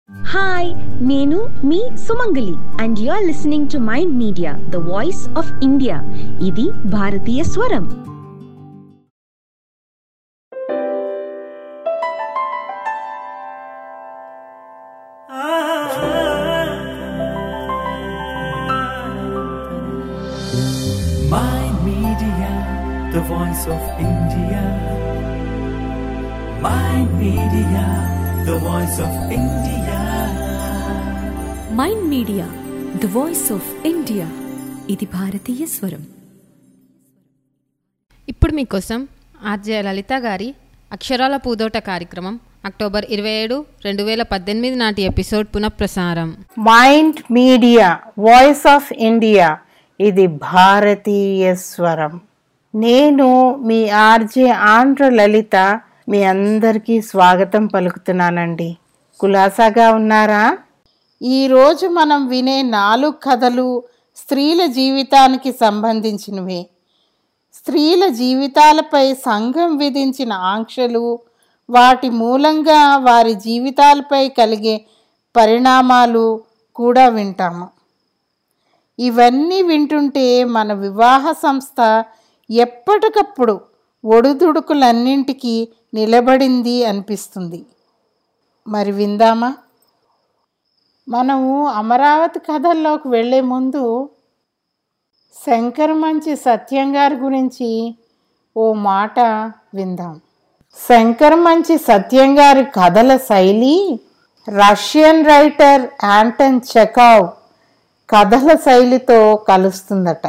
Hi నేను మీ Sumangali and you are listening to mind media the voice of India ఇది భారతీయ స్వరం Mind Media, the voice of India. Mind Media, the voice of India. Mind media the voice of India ఇది భారతీయ స్వరం ఇప్పుడు మీకోసం ఆర్జే లలిత గారి అక్షరాల పూదోట కార్యక్రమం అక్టోబర్ ఇరవై ఏడు రెండు వేల పద్దెనిమిది నాటి ఎపిసోడ్ పునఃప్రసారం mind media voice of India ఇది భారతీయ స్వరం నేను మీ ఆర్జే ఆంధ్ర లలిత మీ అందరికీ స్వాగతం పలుకుతున్నానండి కులాసాగా ఉన్నారా ఈరోజు మనం వినే నాలుగు కథలు స్త్రీల జీవితానికి సంబంధించినవి స్త్రీల జీవితాలపై సంఘం విధించిన ఆంక్షలు వాటి మూలంగా వారి జీవితాలపై కలిగే పరిణామాలు కూడా వింటాము ఇవన్నీ వింటుంటే మన వివాహ సంస్థ ఎప్పటికప్పుడు ఒడుదుడుకులన్నింటికి నిలబడింది అనిపిస్తుంది మరి విందామా మనము అమరావతి కథల్లోకి వెళ్ళే ముందు శంకరమంచి సత్యం గారి గురించి ఓ మాట విందాం శంకరమంచి సత్యం గారి కథల శైలి రష్యన్ రైటర్ యాంటన్ చెకావ్ కథల శైలితో కలుస్తుందట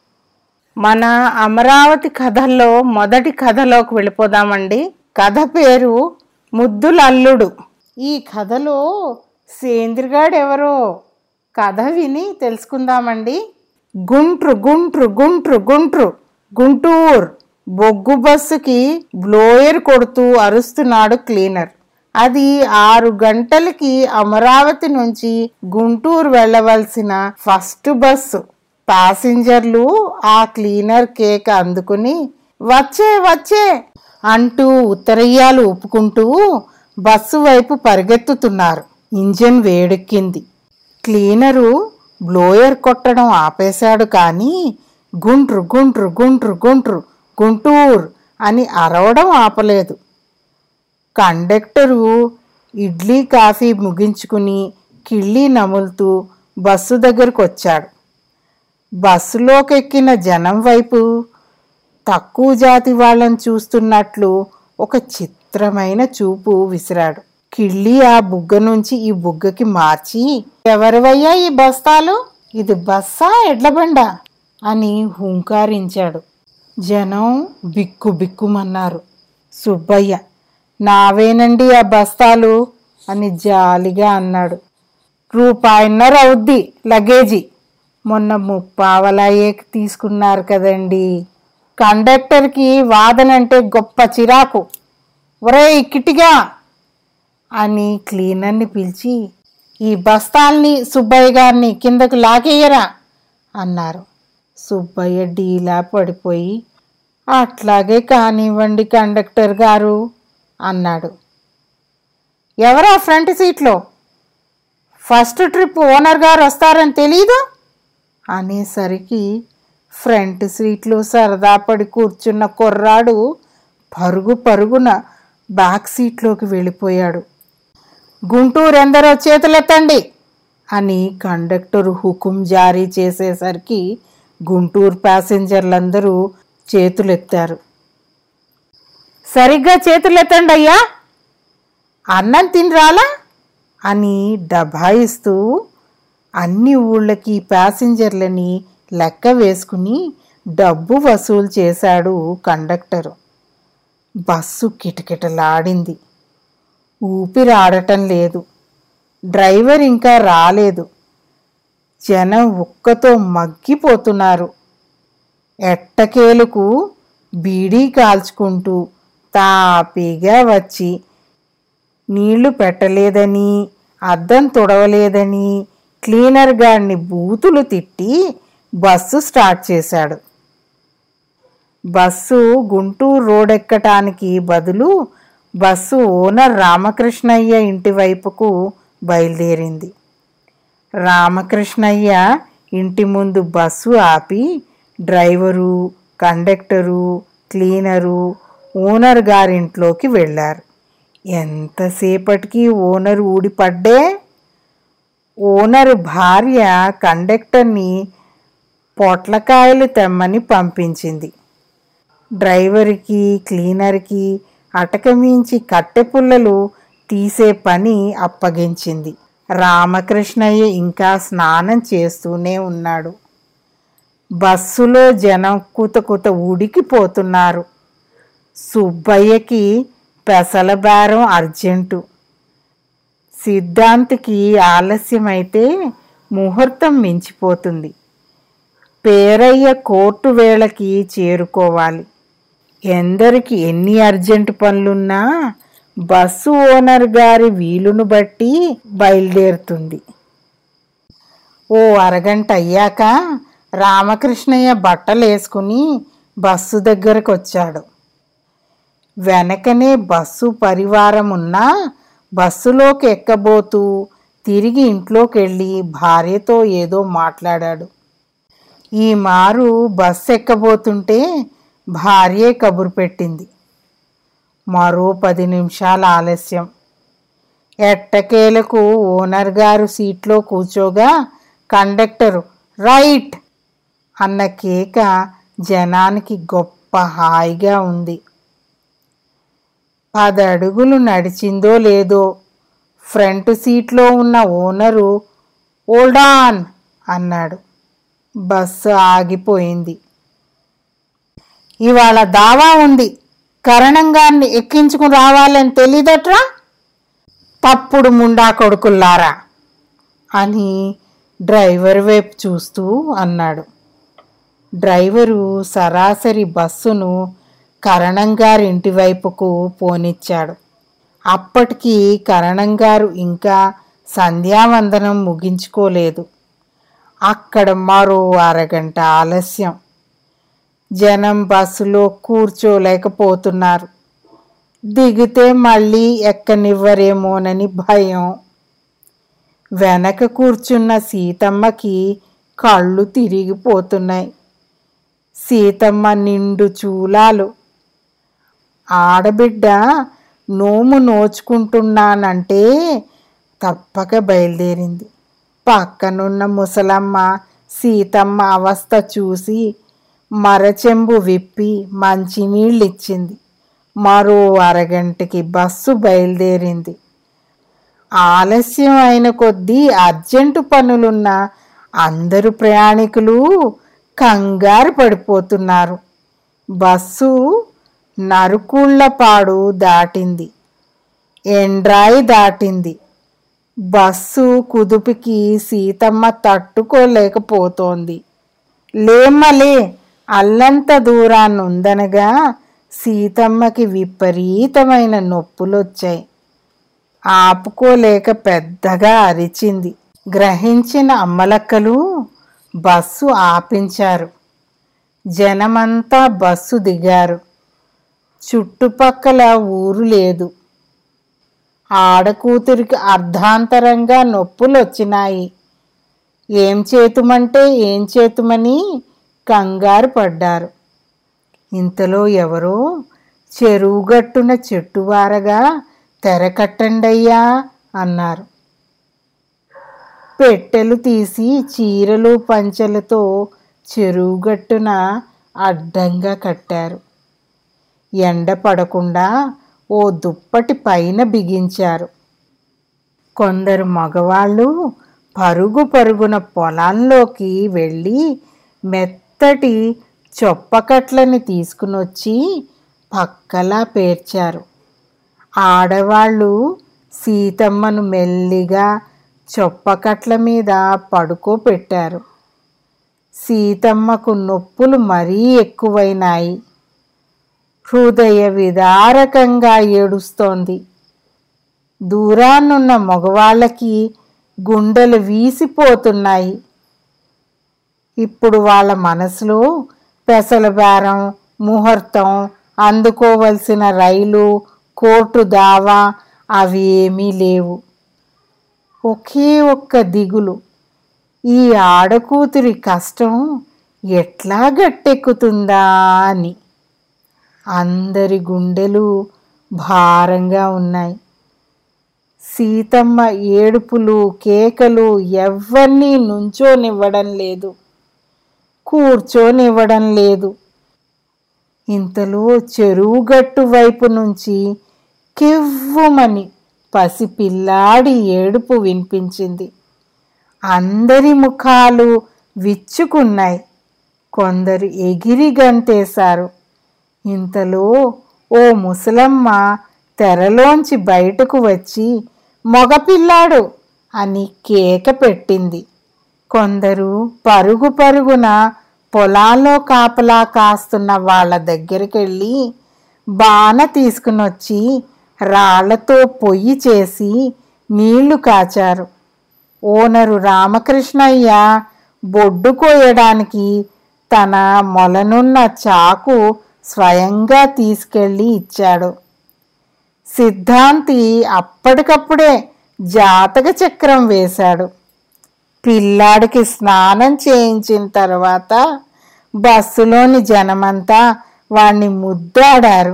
మన అమరావతి కథల్లో మొదటి కథలోకి వెళ్ళిపోదామండి కథ పేరు ముద్దుల అల్లుడు ఈ కథలో సేంద్రిగాడు ఎవరో కథ విని తెలుసుకుందామండి గుంట్రు గుంట్రు గుంట్రు గుంట్రు గుంటూరు బొగ్గు బస్సుకి బ్లోయర్ కొడుతూ అరుస్తున్నాడు క్లీనర్ అది ఆరు గంటలకి అమరావతి నుంచి గుంటూరు వెళ్ళవలసిన ఫస్ట్ బస్సు ప్యాసింజర్లు ఆ క్లీనర్ కేక్ అందుకుని వచ్చే వచ్చే అంటూ ఉత్తరయ్యాలు ఒప్పుకుంటూ బస్సు వైపు పరిగెత్తుతున్నారు ఇంజిన్ వేడెక్కింది క్లీనరు బ్లోయర్ కొట్టడం ఆపేశాడు కానీ గుంట్రు గుంట్రు గుంట్రు గుంట్రు గుంటూరు అని అరవడం ఆపలేదు కండక్టరు ఇడ్లీ కాఫీ ముగించుకుని కిళ్ళీ నములుతూ బస్సు దగ్గరకు వచ్చాడు బస్సులోకి ఎక్కిన జనం వైపు తక్కువ జాతి వాళ్ళని చూస్తున్నట్లు ఒక చిత్రమైన చూపు విసిరాడు కిళ్ళి ఆ బుగ్గ నుంచి ఈ బుగ్గకి మార్చి ఎవరివయ్యా ఈ బస్తాలు ఇది బస్సా ఎడ్లబండా అని హుంకారించాడు జనం బిక్కు బిక్కుమన్నారు సుబ్బయ్య నావేనండి ఆ బస్తాలు అని జాలిగా అన్నాడు రూపాయిన్నర అవుద్ది లగేజీ మొన్న ముప్పావలాయే తీసుకున్నారు కదండి కండక్టర్కి వాదనంటే గొప్ప చిరాకు ఒరే కిటిగా అని క్లీనర్ని పిలిచి ఈ బస్తాల్ని సుబ్బయ్య గారిని కిందకు లాగేయరా అన్నారు సుబ్బయ్య డీలా పడిపోయి అట్లాగే కానివ్వండి కండక్టర్ గారు అన్నాడు ఎవరా ఫ్రంట్ సీట్లో ఫస్ట్ ట్రిప్ ఓనర్ గారు వస్తారని తెలీదు అనేసరికి ఫ్రంట్ సీట్లో సరదా పడి కూర్చున్న కుర్రాడు పరుగు పరుగున బ్యాక్ సీట్లోకి వెళ్ళిపోయాడు గుంటూరు ఎందరో చేతులెత్తండి అని కండక్టర్ హుకుం జారీ చేసేసరికి గుంటూరు ప్యాసింజర్లందరూ చేతులెత్తారు సరిగ్గా చేతులెత్తండి అయ్యా అన్నం తిని రాలా అని డబాయిస్తూ అన్ని ఊళ్ళకి ప్యాసింజర్లని లెక్క వేసుకుని డబ్బు వసూలు చేశాడు కండక్టరు బస్సు కిటకిటలాడింది ఊపిరి ఆడటం లేదు డ్రైవర్ ఇంకా రాలేదు జనం ఉక్కతో మగ్గిపోతున్నారు ఎట్టకేలకు బీడీ కాల్చుకుంటూ తాపీగా వచ్చి నీళ్లు పెట్టలేదని అద్దం తుడవలేదని క్లీనర్ గారిని బూతులు తిట్టి బస్సు స్టార్ట్ చేశాడు బస్సు గుంటూరు రోడ్ ఎక్కటానికి బదులు బస్సు ఓనర్ రామకృష్ణయ్య ఇంటి వైపుకు బయలుదేరింది రామకృష్ణయ్య ఇంటి ముందు బస్సు ఆపి డ్రైవరు కండక్టరు క్లీనరు ఓనర్ గారింట్లోకి వెళ్ళారు ఎంతసేపటికి ఓనర్ ఊడిపడ్డే ఓనర్ భార్య కండక్టర్ని పొట్లకాయలు తెమ్మని పంపించింది డ్రైవర్కి క్లీనర్కి అటకమించి కట్టె పుల్లలు తీసే పని అప్పగించింది రామకృష్ణయ్య ఇంకా స్నానం చేస్తూనే ఉన్నాడు బస్సులో జనం కుత కుత ఉడికిపోతున్నారు సుబ్బయ్యకి పెసల బేరం అర్జెంటు సిద్ధాంతికి ఆలస్యమైతే ముహూర్తం మించిపోతుంది పేరయ్య కోర్టు వేళకి చేరుకోవాలి ఎందరికి ఎన్ని అర్జెంటు పనులున్నా బస్సు ఓనర్ గారి వీలును బట్టి బయలుదేరుతుంది ఓ అరగంట అయ్యాక రామకృష్ణయ్య బట్టలు వేసుకుని బస్సు దగ్గరకు వచ్చాడు వెనకనే బస్సు పరివారం ఉన్నా బస్సులోకి ఎక్కబోతూ తిరిగి ఇంట్లోకి వెళ్ళి భార్యతో ఏదో మాట్లాడాడు ఈ మారు బస్సు ఎక్కబోతుంటే భార్యే కబురు పెట్టింది మరో పది నిమిషాల ఆలస్యం ఎట్టకేలకు ఓనర్ గారు సీట్లో కూర్చోగా కండక్టరు రైట్ అన్న కేక జనానికి గొప్ప హాయిగా ఉంది పదడుగులు నడిచిందో లేదో ఫ్రంట్ సీట్లో ఉన్న ఓనరు ఓల్డాన్ అన్నాడు బస్సు ఆగిపోయింది ఇవాళ దావా ఉంది కరణంగాన్ని ఎక్కించుకుని రావాలని తెలీదట్రా తప్పుడు ముండా కొడుకుల్లారా అని డ్రైవర్ వైపు చూస్తూ అన్నాడు డ్రైవరు సరాసరి బస్సును కరణం గారి ఇంటి వైపుకు పోనిచ్చాడు అప్పటికి కరణం గారు ఇంకా సంధ్యావందనం ముగించుకోలేదు అక్కడ మరో అరగంట ఆలస్యం జనం బస్సులో కూర్చోలేకపోతున్నారు దిగితే మళ్ళీ ఎక్కనివ్వరేమోనని భయం వెనక కూర్చున్న సీతమ్మకి కళ్ళు తిరిగిపోతున్నాయి సీతమ్మ నిండు చూలాలు ఆడబిడ్డ నోము నోచుకుంటున్నానంటే తప్పక బయలుదేరింది పక్కనున్న ముసలమ్మ సీతమ్మ అవస్థ చూసి మరచెంబు విప్పి మంచినీళ్ళిచ్చింది మరో అరగంటకి బస్సు బయలుదేరింది ఆలస్యం అయిన కొద్దీ అర్జెంటు పనులున్న అందరు ప్రయాణికులు కంగారు పడిపోతున్నారు బస్సు నరుకుళ్ళపాడు దాటింది ఎండ్రాయి దాటింది బస్సు కుదుపుకి సీతమ్మ తట్టుకోలేకపోతోంది లేమ్మలే అల్లంత దూరాన్ని ఉందనగా సీతమ్మకి విపరీతమైన నొప్పులొచ్చాయి ఆపుకోలేక పెద్దగా అరిచింది గ్రహించిన అమ్మలక్కలు బస్సు ఆపించారు జనమంతా బస్సు దిగారు చుట్టుపక్కల ఊరు లేదు ఆడకూతురికి అర్ధాంతరంగా నొప్పులు వచ్చినాయి ఏం చేతుమంటే ఏం చేతుమని కంగారు పడ్డారు ఇంతలో ఎవరో చెరువుగట్టున చెట్టువారగా తెరకట్టండయ్యా అన్నారు పెట్టెలు తీసి చీరలు పంచెలతో చెరువుగట్టున అడ్డంగా కట్టారు ఎండ పడకుండా ఓ దుప్పటి పైన బిగించారు కొందరు మగవాళ్ళు పరుగు పరుగున పొలాల్లోకి వెళ్ళి మెత్తటి చొప్పకట్లని తీసుకునొచ్చి పక్కలా పేర్చారు ఆడవాళ్ళు సీతమ్మను మెల్లిగా చొప్పకట్ల మీద పడుకోపెట్టారు సీతమ్మకు నొప్పులు మరీ ఎక్కువైనాయి హృదయ విదారకంగా ఏడుస్తోంది దూరాన్నున్న మగవాళ్ళకి గుండెలు వీసిపోతున్నాయి ఇప్పుడు వాళ్ళ మనసులో పెసల బేరం ముహూర్తం అందుకోవలసిన రైలు కోర్టు దావా అవి ఏమీ లేవు ఒకే ఒక్క దిగులు ఈ ఆడకూతురి కష్టం ఎట్లా గట్టెక్కుతుందా అని అందరి గుండెలు భారంగా ఉన్నాయి సీతమ్మ ఏడుపులు కేకలు ఎవ్వరినీ నుంచోనివ్వడం లేదు కూర్చోనివ్వడం లేదు ఇంతలో చెరువు గట్టు వైపు నుంచి కెవ్వుమని పసిపిల్లాడి ఏడుపు వినిపించింది అందరి ముఖాలు విచ్చుకున్నాయి కొందరు ఎగిరి గంతేశారు ఇంతలో ఓ ముసలమ్మ తెరలోంచి బయటకు వచ్చి మగపిల్లాడు అని కేక పెట్టింది కొందరు పరుగు పరుగున పొలాల్లో కాపలా కాస్తున్న వాళ్ళ దగ్గరికెళ్ళి బాణ తీసుకునొచ్చి రాళ్లతో పొయ్యి చేసి నీళ్లు కాచారు ఓనరు రామకృష్ణయ్య బొడ్డు కోయడానికి తన మొలనున్న చాకు స్వయంగా తీసుకెళ్ళి ఇచ్చాడు సిద్ధాంతి అప్పటికప్పుడే జాతక చక్రం వేశాడు పిల్లాడికి స్నానం చేయించిన తర్వాత బస్సులోని జనమంతా వాణ్ణి ముద్దాడారు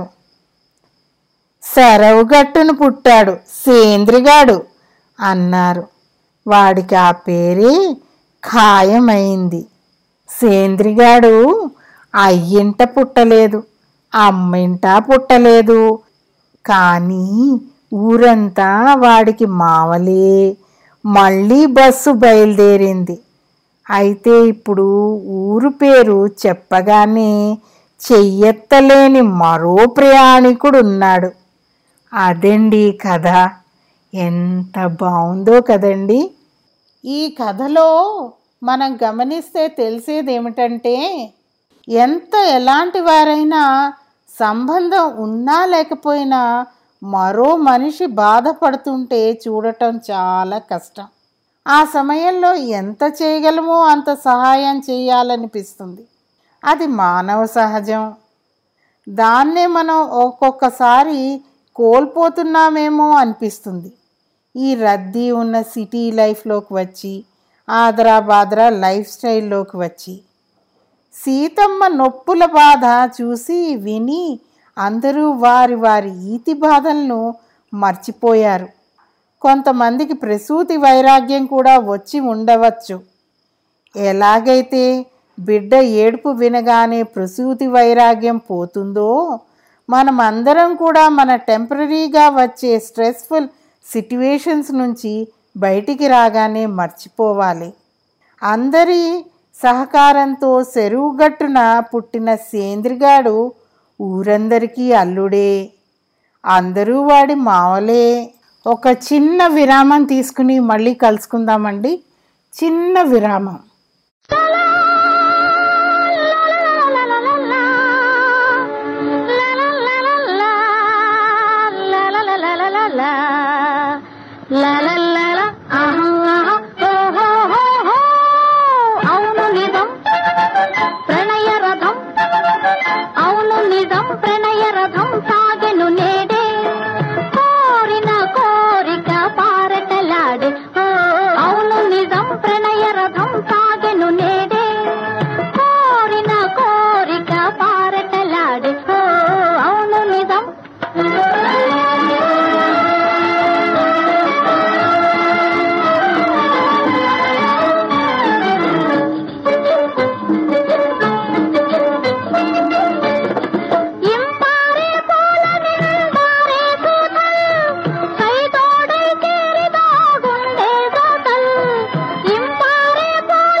సెరవుగట్టును పుట్టాడు సేంద్రిగాడు అన్నారు వాడికి ఆ పేరే ఖాయమైంది సేంద్రిగాడు అయ్యింట పుట్టలేదు అమ్మింట పుట్టలేదు కానీ ఊరంతా వాడికి మావలే మళ్ళీ బస్సు బయలుదేరింది అయితే ఇప్పుడు ఊరు పేరు చెప్పగానే చెయ్యెత్తలేని మరో ప్రయాణికుడు ఉన్నాడు అదండి కథ ఎంత బాగుందో కదండి ఈ కథలో మనం గమనిస్తే తెలిసేది ఏమిటంటే ఎంత ఎలాంటి వారైనా సంబంధం ఉన్నా లేకపోయినా మరో మనిషి బాధపడుతుంటే చూడటం చాలా కష్టం ఆ సమయంలో ఎంత చేయగలమో అంత సహాయం చేయాలనిపిస్తుంది అది మానవ సహజం దాన్నే మనం ఒక్కొక్కసారి కోల్పోతున్నామేమో అనిపిస్తుంది ఈ రద్దీ ఉన్న సిటీ లైఫ్లోకి వచ్చి ఆదరా బాదరా లైఫ్ స్టైల్లోకి వచ్చి సీతమ్మ నొప్పుల బాధ చూసి విని అందరూ వారి వారి ఈతి బాధలను మర్చిపోయారు కొంతమందికి ప్రసూతి వైరాగ్యం కూడా వచ్చి ఉండవచ్చు ఎలాగైతే బిడ్డ ఏడుపు వినగానే ప్రసూతి వైరాగ్యం పోతుందో మనం అందరం కూడా మన టెంపరీగా వచ్చే స్ట్రెస్ఫుల్ సిట్యువేషన్స్ నుంచి బయటికి రాగానే మర్చిపోవాలి అందరి సహకారంతో చెరువుగట్టున పుట్టిన సేంద్రిగాడు ఊరందరికీ అల్లుడే అందరూ వాడి మావలే ఒక చిన్న విరామం తీసుకుని మళ్ళీ కలుసుకుందామండి చిన్న విరామం అవును నిజం ప్రణయ రథం అవును నిజం ప్రణయ రథం సాగెను నేడే కోరిన కోరిక పారటలాడే ఓ, అవును నిజం ప్రణయ రథం సాగెను నేడే కోరిన కోరిక పారటలాడే ఓ, అవును నిజం ಇಂಬಾರೆ ಪೋಲನೆಂಬಾರೆ ಸೂತಲ್ ಕೈತೋಡೈ ಕೇರಿದ ಗುಂಡೆ ಸೋತಲ್ ಇಂಬಾರೆ ಪೋಲ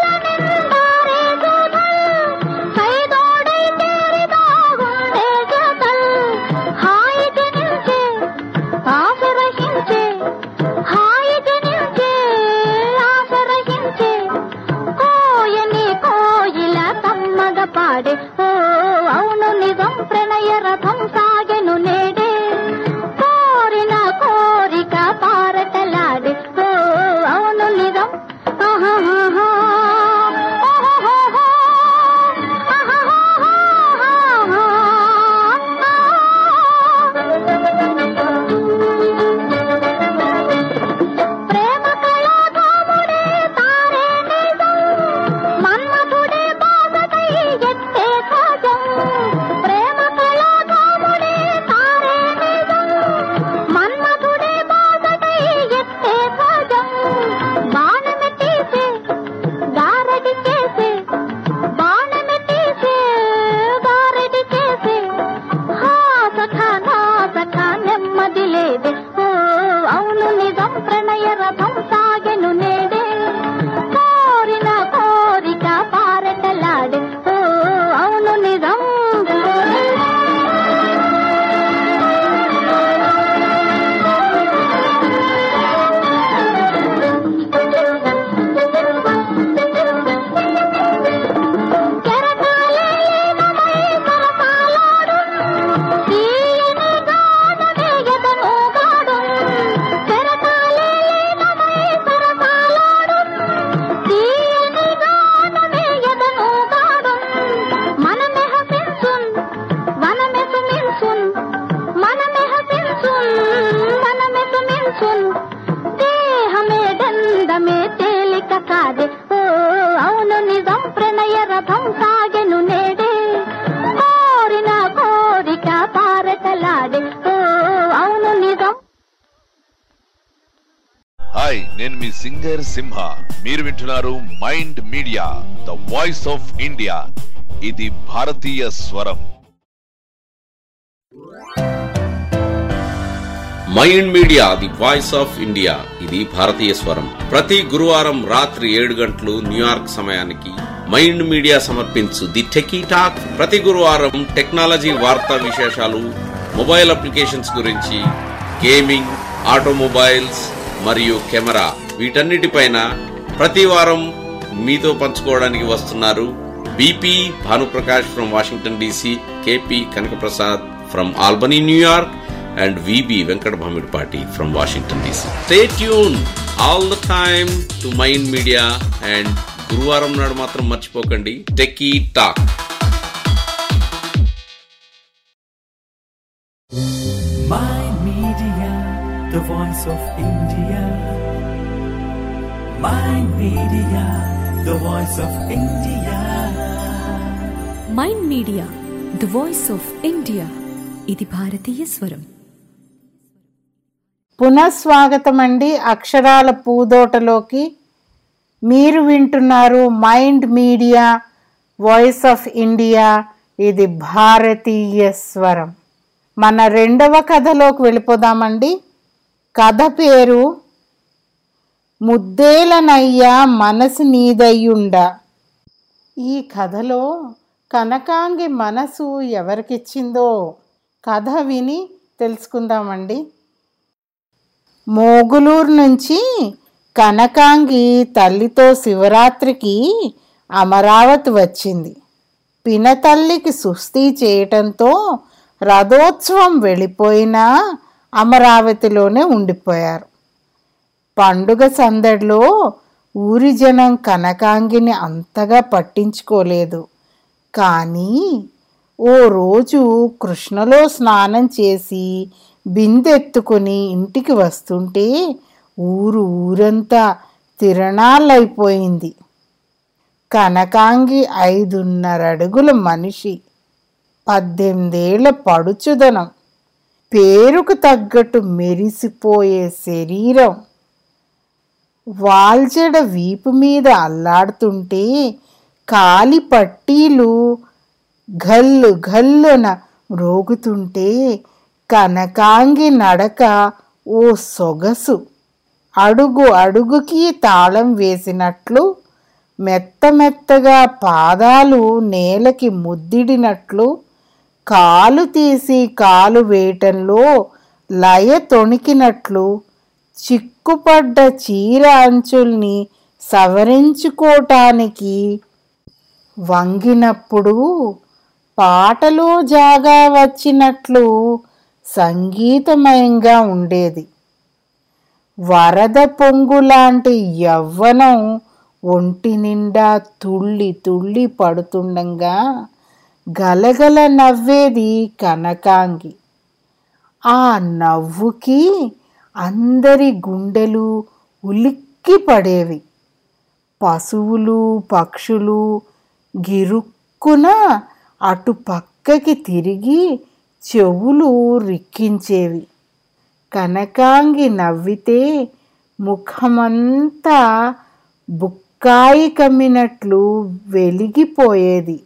సాగడమే తేలిక కాదే ఓ అవును నిజం ప్రణయ రథం సాగెను నేడే కోరిన కోరిక పారటలాడే ఓ అవును నిజం హాయ్ నేను మీ సింగర్ సింహ మీరు వింటున్నారు mind media the voice of India ఇది భారతీయ స్వరం mind media the voice of India ఇది భారతీయ స్వరం ప్రతి గురువారం రాత్రి ఏడు గంటలు న్యూయార్క్ సమయానికి మైండ్ మీడియా సమర్పించు ది టెకీ టాక్ ప్రతి గురువారం టెక్నాలజీ వార్తా విశేషాలు మొబైల్ అప్లికేషన్స్ గురించి గేమింగ్ ఆటోమొబైల్స్ మరియు కెమెరా వీటన్నిటిపైన ప్రతి వారం మీతో పంచుకోవడానికి వస్తున్నారు BP Bhanuprakash from Washington DC KP Kanakaprasad from Albany New York and VB Venkat Bhamidpati from Washington DC. Stay tuned all the time to Mind Media and గురువారం నాడు మాత్రం మర్చిపోకండి techie talk Mind Media, the voice of India. Mind Media, the voice of India. Mind media the voice of India ఇది భారతీయ స్వరం పునఃస్వాగతం అండి అక్షరాల పూదోటలోకి మీరు వింటున్నారు mind media voice of India ఇది భారతీయ స్వరం మన రెండవ కథలోకి వెళ్ళిపోదామండి కథ పేరు ముద్దేలనయ్యా మనసు నీదయ్యుండ ఈ కథలో కనకాంగి మనసు ఎవరికిచ్చిందో కథ విని తెలుసుకుందామండి మోగులూరు నుంచి కనకాంగి తల్లితో శివరాత్రికి అమరావతి వచ్చింది పినతల్లికి సుస్థి చేయటంతో రథోత్సవం వెళ్ళిపోయినా అమరావతిలోనే ఉండిపోయారు పండుగ సందడిలో ఊరి జనం కనకాంగిని అంతగా పట్టించుకోలేదు కానీ ఓ రోజు కృష్ణలో స్నానం చేసి బిందెత్తుకుని ఇంటికి వస్తుంటే ఊరు ఊరంతా తిరణాలైపోయింది కనకాంగి ఐదున్నర అడుగుల మనిషి పద్దెనిమిదేళ్ల పడుచుదనం పేరుకు తగ్గట్టు మెరిసిపోయే శరీరం వాల్జడ వీపు మీద అల్లాడుతుంటే కాలి పట్టీలు గల్లు గల్లున మ్రోగుతుంటే కనకాంగి నడక ఓ సొగసు అడుగు అడుగుకి తాళం వేసినట్లు మెత్త మెత్తగా పాదాలు నేలకి ముద్దిడినట్లు కాలు తీసి కాలు వేయటంలో లయ తొణికినట్లు చిక్కుపడ్డ చీర అంచుల్ని సవరించుకోటానికి వంగినప్పుడు పాటలో జాగా వచ్చినట్లు సంగీతమయంగా ఉండేది వరద పొంగులాంటి యవ్వనం ఒంటి నిండా తుళ్ళి తుళ్ళి పడుతుండగా గలగల నవ్వేది కనకాంగి ఆ నవ్వుకి అందరి గుండెలు ఉలిక్కి పడేవి పశువులు పక్షులు గిరుక్కున అటు పక్కకి తిరిగి చెవులు రిక్కించేవి కనకాంగి నవ్వితే ముఖమంతా బుక్కాయి కమ్మినట్లు వెలిగిపోయేది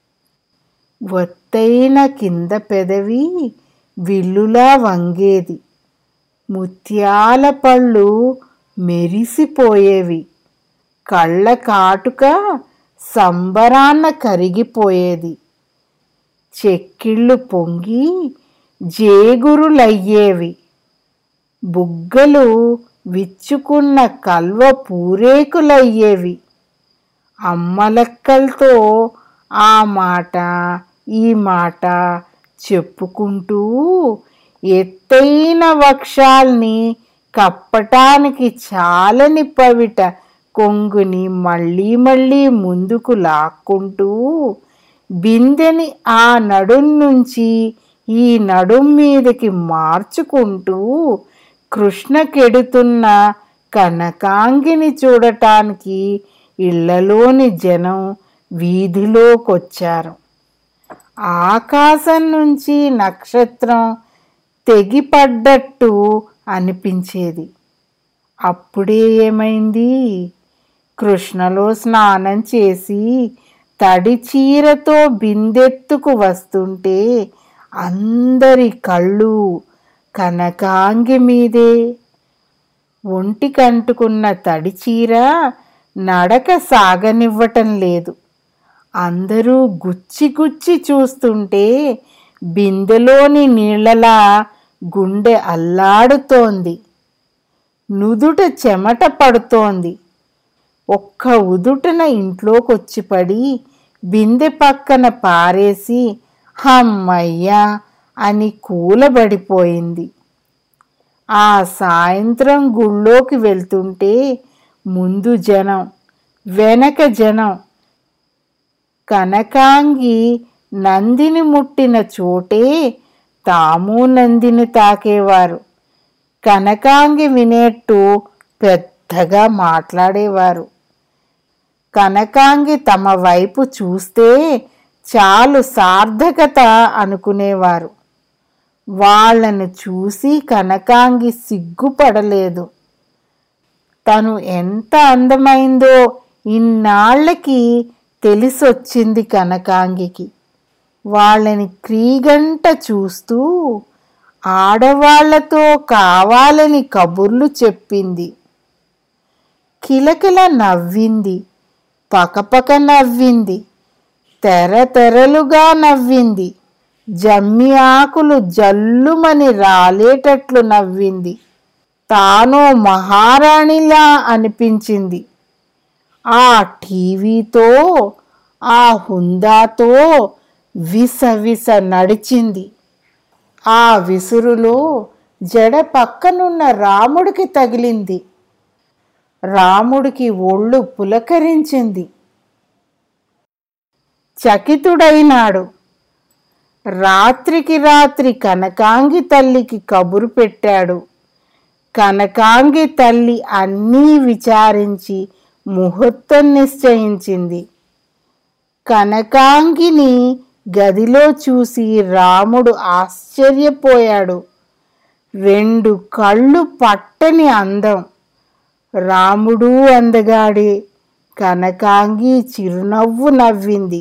ఒత్తైన కింద పెదవి విల్లులా వంగేది ముత్యాల పళ్ళు మెరిసిపోయేవి కళ్ళ కాటుక సంబరాన్న కరిగిపోయేది చెక్కిళ్ళు పొంగి జేగురులయ్యేవి బుగ్గలు విచ్చుకున్న కల్వ పూరేకులయ్యేవి అమ్మలక్కలతో ఆ మాట ఈ మాట చెప్పుకుంటూ ఎత్తైన వక్షాల్ని కప్పటానికి చాలని పవిట కొంగుని మళ్ళీ మళ్ళీ ముందుకు లాక్కుంటూ బిందెని ఆ నడుం నుంచి ఈ నడుం మీదకి మార్చుకుంటూ కృష్ణకెడుతున్న కనకాంగిని చూడటానికి ఇళ్లలోని జనం వీధిలోకొచ్చారు ఆకాశం నుంచి నక్షత్రం తెగిపడ్డట్టు అనిపించేది అప్పుడే ఏమైంది కృష్ణలో స్నానం చేసి తడి చీరతో బిందెత్తుకు వస్తుంటే అందరి కళ్ళు కనకాంగి మీదే ఒంటికంటుకున్న తడి చీర నడక సాగనివ్వటం లేదు అందరూ గుచ్చి గుచ్చి చూస్తుంటే బిందెలోని నీళ్లలా గుండె అల్లాడుతోంది నుదుట చెమట పడుతోంది ఒక్క ఉదుటన ఇంట్లోకొచ్చి పడి బిందె పక్కన పారేసి హమ్మయ్యా అని కూలబడిపోయింది ఆ సాయంత్రం గుళ్ళోకి వెళ్తుంటే ముందు జనం వెనక జనం కనకాంగి నందిని ముట్టిన చోటే తాము నందిని తాకేవారు కనకాంగి వినేట్టు పెద్దగా మాట్లాడేవారు కనకాంగి తమ వైపు చూస్తే చాలు సార్థకత అనుకునేవారు వాళ్ళను చూసి కనకాంగి సిగ్గుపడలేదు తను ఎంత అందమైందో ఇన్నాళ్ళకి తెలిసొచ్చింది కనకాంగికి వాళ్ళని క్రీగంట చూస్తూ ఆడవాళ్లతో కావాలని కబుర్లు చెప్పింది కిలకిల నవ్వింది పకపక నవ్వింది తెర తెరలుగా నవ్వింది జమ్మి ఆకులు జల్లుమని రాలేటట్లు నవ్వింది తాను మహారాణిలా అనిపించింది ఆ టీవీతో ఆ హుందాతో విసవిస నడిచింది ఆ విసురులో జడ పక్కనున్న రాముడికి తగిలింది రాముడికి ఒళ్ళు పులకరించింది చకితుడైనాడు రాత్రికి రాత్రి కనకాంగి తల్లికి కబురు పెట్టాడు కనకాంగి తల్లి అన్నీ విచారించి ముహూర్తం నిశ్చయించింది కనకాంగిని గదిలో చూసి రాముడు ఆశ్చర్యపోయాడు రెండు కళ్ళు పట్టని అందం రాముడు అందగాడే కనకాంగి చిరునవ్వు నవ్వింది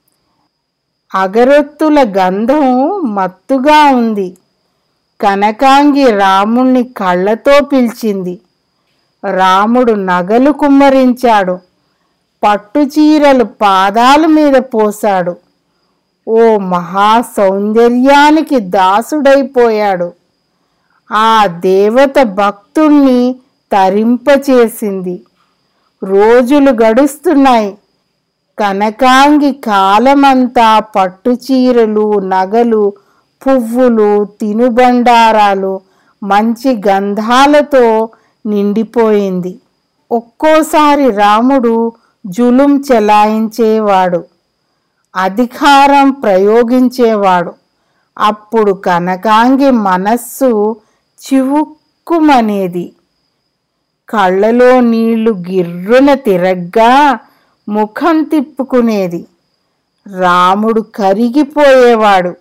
అగరొత్తుల గంధం మత్తుగా ఉంది కనకాంగి రాముణ్ణి కళ్ళతో పిలిచింది రాముడు నగలు కుమ్మరించాడు పట్టు చీరలు పాదాల మీద పోశాడు ఓ మహా సౌందర్యానికి దాసుడైపోయాడు ఆ దేవత భక్తుణ్ణి తరింపచేసింది రోజులు గడుస్తున్నాయి కనకాంగి కాలమంతా పట్టు చీరలు నగలు పువ్వులు తినుబండారాలు మంచి గంధాలతో నిండిపోయింది ఒక్కోసారి రాముడు జులుం చెలాయించేవాడు అధికారం ప్రయోగించేవాడు అప్పుడు కనకాంగి మనస్సు చివుక్కుమనేది కళ్ళలో నీళ్లు గిర్రున తిరగ్గా ముఖం తిప్పుకునేది రాముడు కరిగిపోయేవాడు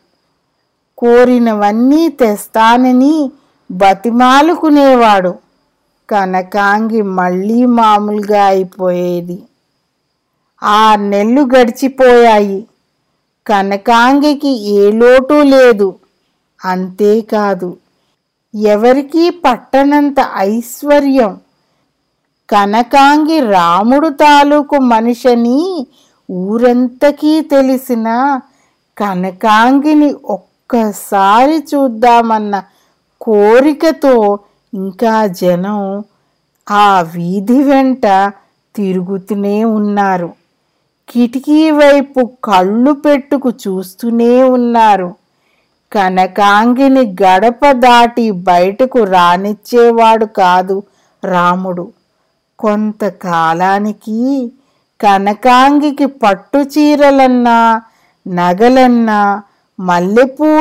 కోరినవన్నీ తెస్తానని బతిమాలుకునేవాడు కనకాంగి మళ్ళీ మామూలుగా అయిపోయేది ఆ నెల్లు గడిచిపోయాయి కనకాంగికి ఏ లోటు లేదు అంతేకాదు ఎవరికీ పట్టనంత ఐశ్వర్యం కనకాంగి రాముడు తాలూకు మనిషని ఊరంతకీ తెలిసిన కనకాంగిని ఒక్కసారి చూద్దామన్న కోరికతో ఇంకా జనం ఆ వీధి వెంట తిరుగుతూనే ఉన్నారు కిటికీ వైపు కళ్ళు పెట్టుకు చూస్తూనే ఉన్నారు కనకాంగిని గడప దాటి బయటకు రానిచ్చేవాడు కాదు రాముడు కొంతకాలానికి కనకాంగికి పట్టు చీరలన్నా నగలన్నా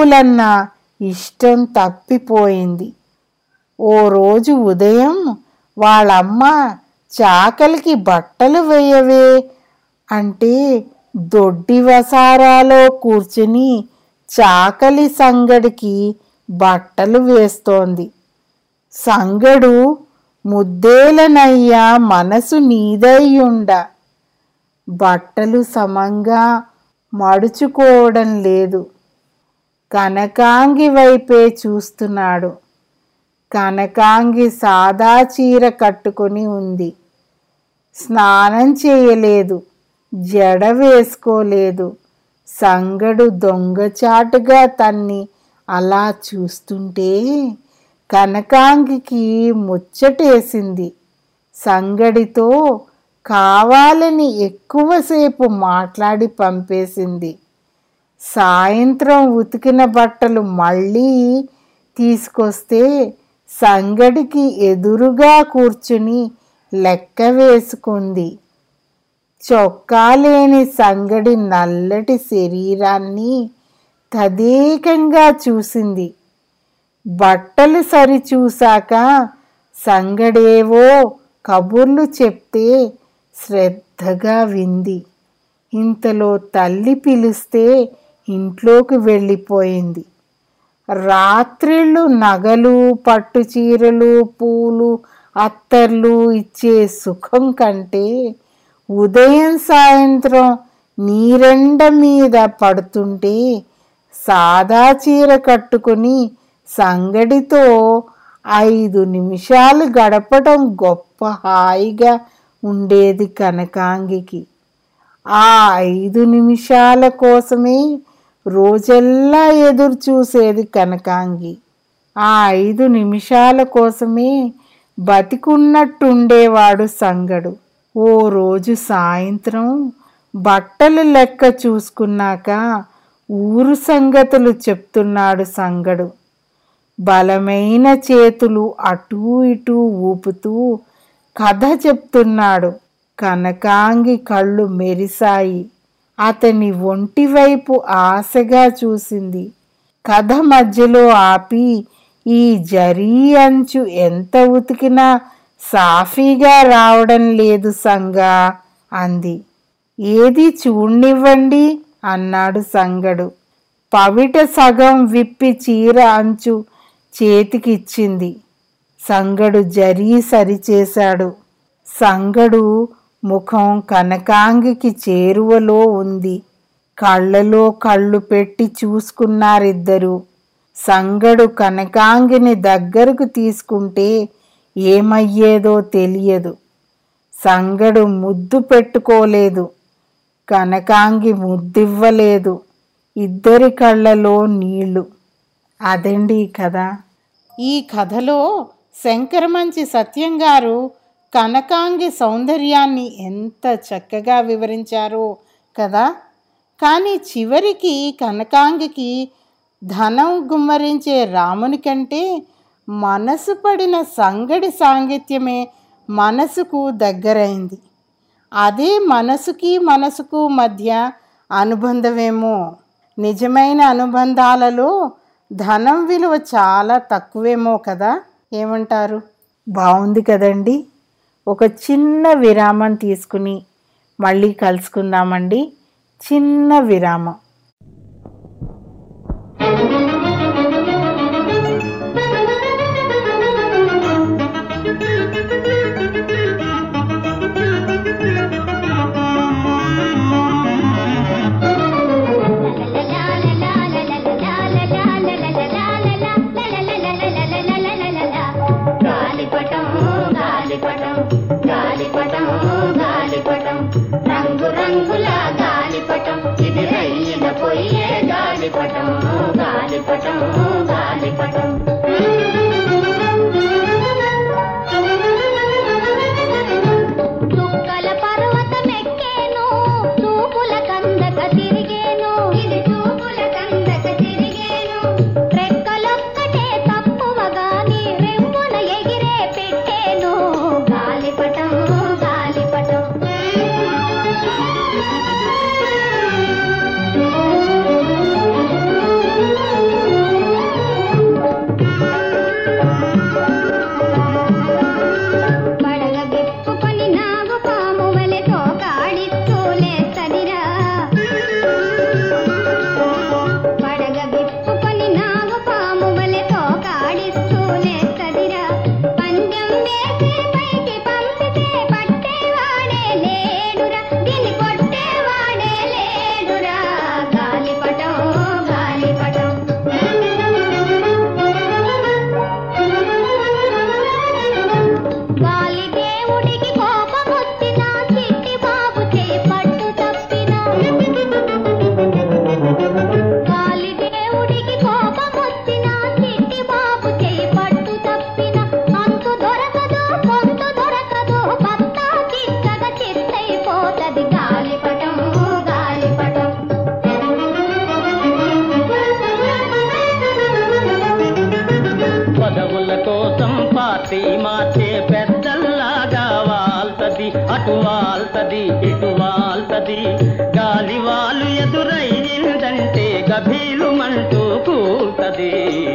మల్లెపూలన్నా ఇష్టం తప్పిపోయింది ఓ రోజు ఉదయం వాళ్ళమ్మ చాకలికి బట్టలు వేయవే అంటే దొడ్డి వసారాలో కూర్చుని చాకలి సంగడికి బట్టలు వేస్తోంది సంగడు ముద్దేలనయ్యా మనసు నీదయ్యుండ బట్టలు సమంగా మడుచుకోవడం లేదు కనకాంగి వైపే చూస్తున్నాడు కనకాంగి సాదా చీర కట్టుకొని ఉంది స్నానం చేయలేదు జడ వేసుకోలేదు సంగడు దొంగచాటుగా తన్ని అలా చూస్తుంటే కనకాంగికి ముచ్చటేసింది సంగడితో కావాలని ఎక్కువసేపు మాట్లాడి పంపేసింది సాయంత్రం ఉతికిన బట్టలు మళ్ళీ తీసుకొస్తే సంగడికి ఎదురుగా కూర్చుని లెక్క వేసుకుంది చొక్కా లేని సంగడి నల్లటి శరీరాన్ని తదేకంగా చూసింది బట్టలు సరిచూశాక సంగడేవో కబుర్లు చెప్తే శ్రద్ధగా వింది ఇంతలో తల్లి పిలిస్తే ఇంట్లోకి వెళ్ళిపోయింది రాత్రిళ్ళు నగలు పట్టు చీరలు పూలు అత్తర్లు ఇచ్చే సుఖం కంటే ఉదయం సాయంత్రం నీరెండ మీద పడుతుంటే సాదా చీర కట్టుకుని సంగడితో ఐదు నిమిషాలు గడపడం గొప్ప హాయిగా ఉండేది కనకాంగికి ఆ ఐదు నిమిషాల కోసమే రోజల్లా ఎదురు చూసేది కనకాంగి ఆ ఐదు నిమిషాల కోసమే బతికున్నట్టుండేవాడు సంగడు ఓ రోజు సాయంత్రం బట్టలు లెక్క చూసుకున్నాక ఊరు సంగతులు చెప్తున్నాడు సంగడు బలమైన చేతులు అటూ ఇటూ ఊపుతూ కథ చెప్తున్నాడు కనకాంగి కళ్ళు మెరిశాయి అతని ఒంటి వైపు ఆశగా చూసింది కథ మధ్యలో ఆపి ఈ జరీ అంచు ఎంత ఉతికినా సాఫీగా రావడం లేదు సంగా అంది ఏది చూడనివ్వండి అన్నాడు సంగడు పవిట సగం విప్పి చీర అంచు చేతికిచ్చింది సంగడు జరీ సరిచేశాడు సంగడు ముఖం కనకాంగికి చేరువలో ఉంది కళ్ళలో కళ్ళు పెట్టి చూసుకున్నారిద్దరు సంగడు కనకాంగిని దగ్గరకు తీసుకుంటే ఏమయ్యేదో తెలియదు సంగడు ముద్దు పెట్టుకోలేదు కనకాంగి ముద్దివ్వలేదు ఇద్దరి కళ్ళలో నీళ్లు అదండి ఈ కథ ఈ కథలో శంకరమంచి సత్యం గారు కనకాంగి సౌందర్యాన్ని ఎంత చక్కగా వివరించారో కదా కానీ చివరికి కనకాంగికి ధనం గుమ్మరించే రాముని కంటే మనసు పడిన సంగడి సాంగత్యమే మనసుకు దగ్గరైంది అదే మనసుకి మనసుకు మధ్య అనుబంధమేమో నిజమైన అనుబంధాలలో ధనం విలువ చాలా తక్కువేమో కదా ఏమంటారు బాగుంది కదండి ఒక చిన్న విరామం తీసుకుని మళ్ళీ కలుసుకుందామండి చిన్న విరామం గాలిపటం గాలిపటం గాలిపటం గాలిపటం రంగు రంగుల గాలిపటం ఇది రయ్యిన పొయ్యే గాలిపటం గాలిపటం గాలిపటం చుక్కల పర్వతమెక్కేను చూపుల కందక తిరిగేను ఇది చూపుల కందక తిరిగేను రెక్కలొక్కటే తప్పువగాని రెమ్మున ఎగిరే పెట్టేను గాలిపటం గాలిపటం అటు వాల్తది ఇటు వాల్తది గాలి వాళ్ళు ఎదురయ్యిందంటే గభీలు మంటూ కూల్తది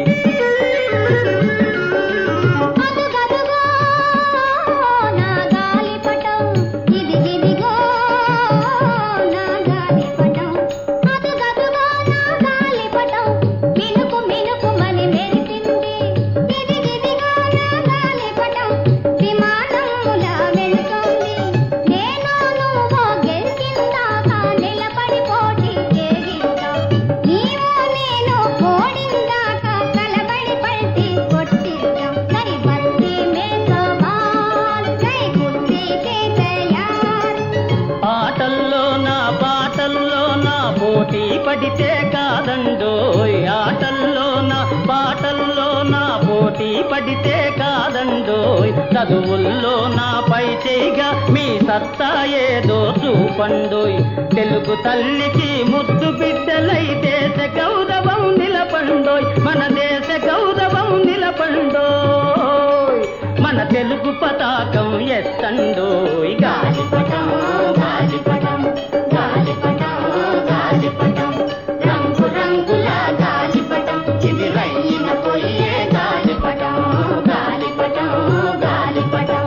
అదుగదుగో నా గాలిపటం ఇదిగిదిగో నా గాలిపటం అదుగదుగో నా గాలిపటం మినుకు మినుకుమని మెరిసింది ఇదిగిదిగో నా గాలిపటం విమానములా వెళుతోంది నేను నువ్వు గెలిచిందాకా నిలబడి పోటీ చేయిందాం నీవు నేను ఓడిందాకా కలబడి పల్టీ కొట్టిద్దాం సరి బస్తీ మే సవాల్ జై కుస్తీ కే తయార్ ఆటల్లో నా పాటల్లో నా పోటీ పడితే కాదండోయ్ ఆటల్లో నా పాటల్లో నా పోటీ పడితే కాదండోయ్ చదువుల్లో నా పై చేయిగా మీ సత్తా ఏదో చూపండోయ్ తెలుగు తల్లికి ముద్దు బిడ్డలై దేశ గౌరవం నిలపండోయ్ మన దేశ గౌరవం నిలపండోయ్ మన తెలుగు పతాకం ఎత్తండోయ్ గాలిపటం గాలిపటం గాలిపటం గాలిపటం రంగు రంగుల గాలిపటం ఇది రైన పోయే గాలిపటం గాలిపటం గాలిపటం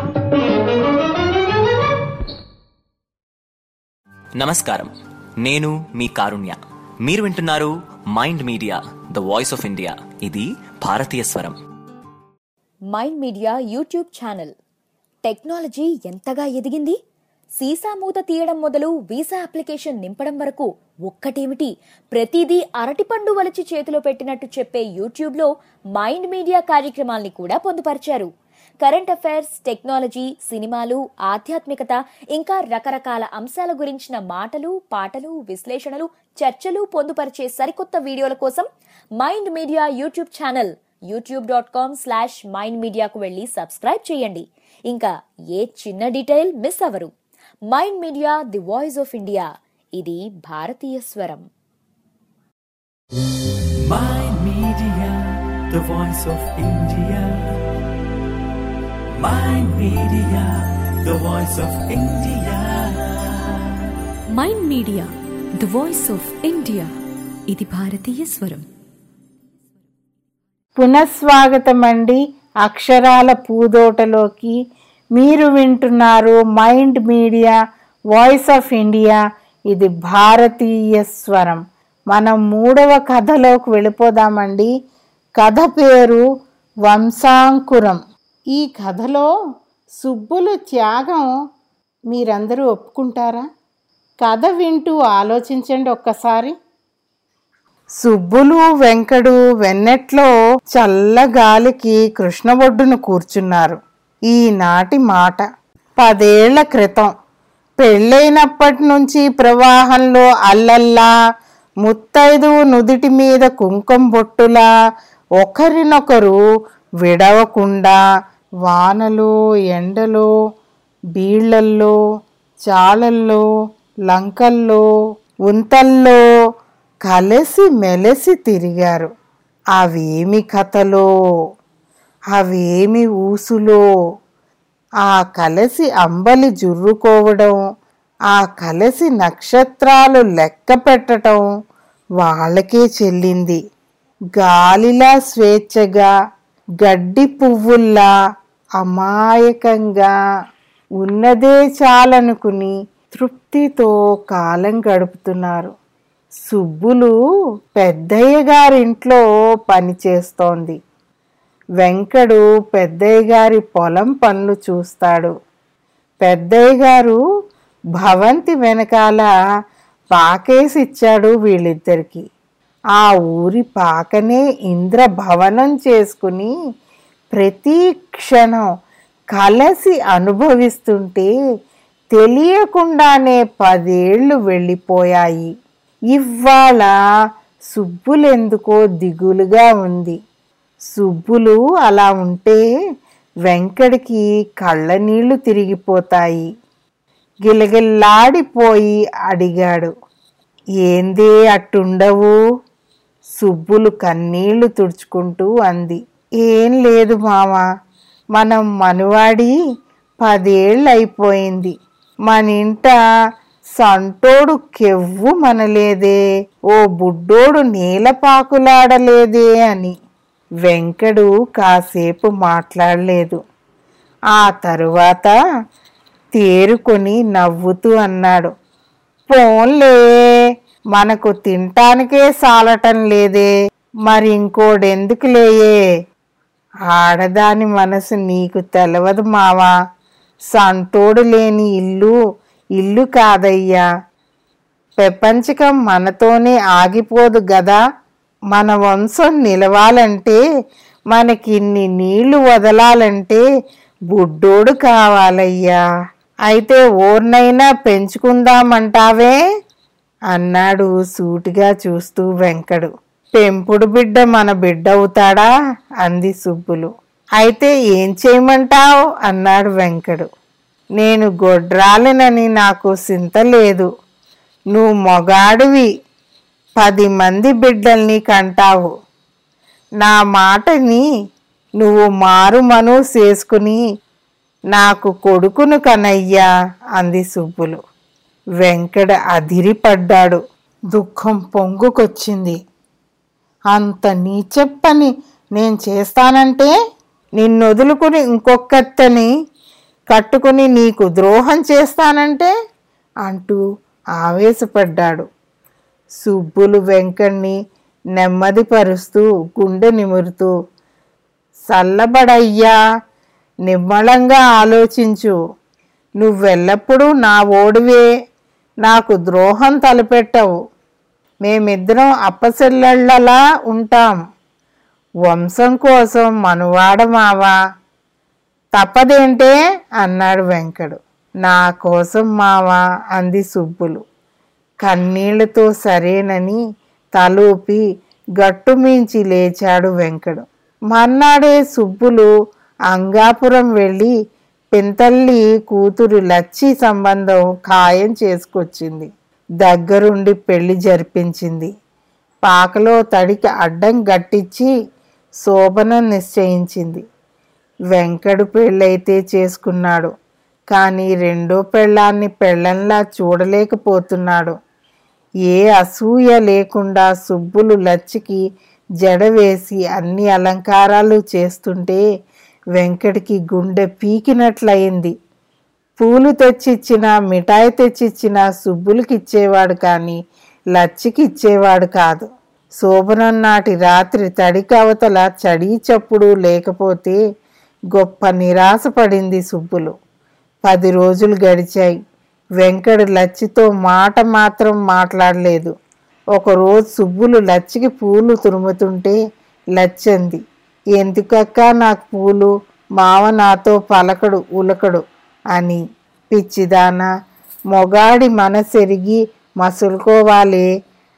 నమస్కారం నేను మీ కారుణ్య మీరు వింటున్నారు mind media the voice of India ఇది భారతీయ స్వరం mind media YouTube channel technology ఎంతగా ఎదిగింది సీసా మూత తీయడం మొదలు వీసా అప్లికేషన్ నింపడం వరకు ఒక్కటేమిటి ప్రతిదీ అరటిపండు వలిచి చేతిలో పెట్టినట్టు చెప్పే యూట్యూబ్లో మైండ్ మీడియా కార్యక్రమాల్ని కూడా పొందుపరిచారు కరెంట్ అఫైర్స్ టెక్నాలజీ సినిమాలు ఆధ్యాత్మికత ఇంకా రకరకాల అంశాల గురించిన మాటలు పాటలు విశ్లేషణలు చర్చలు పొందుపరిచే సరికొత్త వీడియోల కోసం Mind media YouTube channel YouTube dot com slash Mind మీడియాకు వెళ్ళి సబ్స్క్రైబ్ చేయండి ఇంకా ఏ చిన్న డీటెయిల్ మిస్ అవరు Mind media the voice of India ఇది భారతీయ స్వరం Mind Media, the voice of India. Mind Media, the voice of India. Mind media the voice of India ఇది భారతీయ స్వరం పునఃస్వాగతం అండి అక్షరాల పూదోటలోకి మీరు వింటున్నారు mind media voice of India ఇది భారతీయ స్వరం మనం మూడవ కథలోకి వెళ్ళిపోదామండి కథ పేరు వంశాంకురం ఈ కథలో సుబ్బులు త్యాగం మీరందరూ ఒప్పుకుంటారా కథ వింటూ ఆలోచించండి ఒక్కసారి సుబ్బులు వెంకడు వెన్నెట్లో చల్లగాలికి కృష్ణ ఒడ్డున కూర్చున్నారు ఈనాటి మాట పదేళ్ల క్రితం పెళ్ళైనప్పటి నుంచి ప్రవాహంలో అల్లల్లా ముత్తైదు నుదిటి మీద కుంకుమ బొట్టులా ఒకరినొకరు విడవకుండా వానలో ఎండలో బీళ్లల్లో చాలల్లో లంకల్లో ఉంతల్లో కలిసి మెలిసి తిరిగారు అవేమి కథలో అవేమి ఊసులో ఆ కలసి అంబలి జుర్రుకోవడం ఆ కలసి నక్షత్రాలు లెక్క పెట్టడం వాళ్ళకే చెల్లింది గాలిలా స్వేచ్ఛగా గడ్డి పువ్వుల్లా అమాయకంగా ఉన్నదే చాలనుకుని తృప్తితో కాలం గడుపుతున్నారు సుబ్బులు పెద్దయ్య గారింట్లో పనిచేస్తోంది వెంకడు పెద్దయ్య గారి పొలం పనులు చూస్తాడు పెద్దయ్య గారు భవంతి వెనకాల పాకేసి ఇచ్చాడు వీళ్ళిద్దరికి ఆ ఊరి పాకనే ఇంద్ర భవనం చేసుకుని ప్రతి క్షణం కలసి అనుభవిస్తుంటే తెలియకుండానే పదేళ్లు వెళ్ళిపోయాయి ఇవాళ సుబ్బులెందుకో దిగులుగా ఉంది సుబ్బులు అలా ఉంటే వెంకడికి కళ్ళ నీళ్లు తిరిగిపోతాయి గిలగిల్లాడిపోయి అడిగాడు ఏందే అట్టుండవు సుబ్బులు కన్నీళ్లు తుడుచుకుంటూ అంది ఏం లేదు మామ మనం మనువాడి పదేళ్ళు అయిపోయింది మన ఇంట సంటోడు కెవ్వు మనలేదే ఓ బుడ్డోడు నీలపాకులాడలేదే అని వెంకడు కాసేపు మాట్లాడలేదు ఆ తరువాత తేరుకొని నవ్వుతూ అన్నాడు పోన్లే మనకు తినటానికే సాలటం లేదే మరి ఇంకోడెందుకు లేయే ఆడదాని మనసు నీకు తెలవదు మావా సంటోడు లేని ఇల్లు ఇల్లు కాదయ్యా ప్రపంచకం మనతోనే ఆగిపోదు గదా మన వంశం నిలవాలంటే మనకిన్ని నీళ్లు వదలాలంటే బుడ్డోడు కావాలయ్యా అయితే ఓర్నైనా పెంచుకుందామంటావే అన్నాడు సూటిగా చూస్తూ వెంకడు పెంపుడు బిడ్డ మన బిడ్డ అవుతాడా అంది సుబ్బులు అయితే ఏం చేయమంటావు అన్నాడు వెంకడు నేను గొడ్రాలినని నాకు సింత లేదు నువ్వు మొగాడివి పది మంది బిడ్డల్ని కంటావు నా మాటని నువ్వు మారు మను చేసుకుని నాకు కొడుకును కనయ్యా అంది సుబ్బులు వెంకట అదిరిపడ్డాడు దుఃఖం పొంగుకొచ్చింది అంత నీచెప్పని నేను చేస్తానంటే నిన్నొదులుకుని ఇంకొకత్తని కట్టుకుని నీకు ద్రోహం చేస్తానంటే అంటూ ఆవేశపడ్డాడు సుబ్బులు వెంకణ్ణి నెమ్మదిపరుస్తూ గుండె నిమురుతూ చల్లబడయ్యా నిమ్మళంగా ఆలోచించు నువ్వెల్లప్పుడూ నా ఓడివే నాకు ద్రోహం తలపెట్టవు మేమిద్దరం అప్పసెల్లళ్ళలా ఉంటాం వంశం కోసం మనువాడ మావా తప్పదేంటే అన్నాడు వెంకడు నా కోసం మావా అంది సుబ్బులు కన్నీళ్లతో సరేనని తలూపి గట్టుమించి లేచాడు వెంకడు మర్నాడే సుబ్బులు అంగాపురం వెళ్ళి పింతల్లి కూతురు లచ్చి సంబంధం ఖాయం చేసుకొచ్చింది దగ్గరుండి పెళ్లి జరిపించింది పాకలో తడికి అడ్డం గట్టించి శోభనం నిశ్చయించింది వెంకడు పెళ్ళైతే చేసుకున్నాడు కానీ రెండో పెళ్ళాన్ని పెళ్ళంలా చూడలేకపోతున్నాడు ఏ అసూయ లేకుండా సుబ్బులు లచ్చికి జడ వేసి అన్ని అలంకారాలు చేస్తుంటే వెంకటికి గుండె పీకినట్లయింది పూలు తెచ్చిచ్చిన మిఠాయి తెచ్చిచ్చిన సుబ్బులకి ఇచ్చేవాడు కానీ లచ్చికి ఇచ్చేవాడు కాదు శోభనం నాటి రాత్రి తడికి అవతల చడి చప్పుడు లేకపోతే గొప్ప నిరాశపడింది సుబ్బులు పది రోజులు గడిచాయి వెంకడు లచ్చితో మాట మాత్రం మాట్లాడలేదు ఒకరోజు సుబ్బులు లచ్చికి పూలు తురుముతుంటే లచ్చంది ఎందుకక్క నాకు పూలు మావ నాతో పలకడు ఉలకడు అని పిచ్చిదాన మొగాడి మనసెరిగి మసులుకోవాలి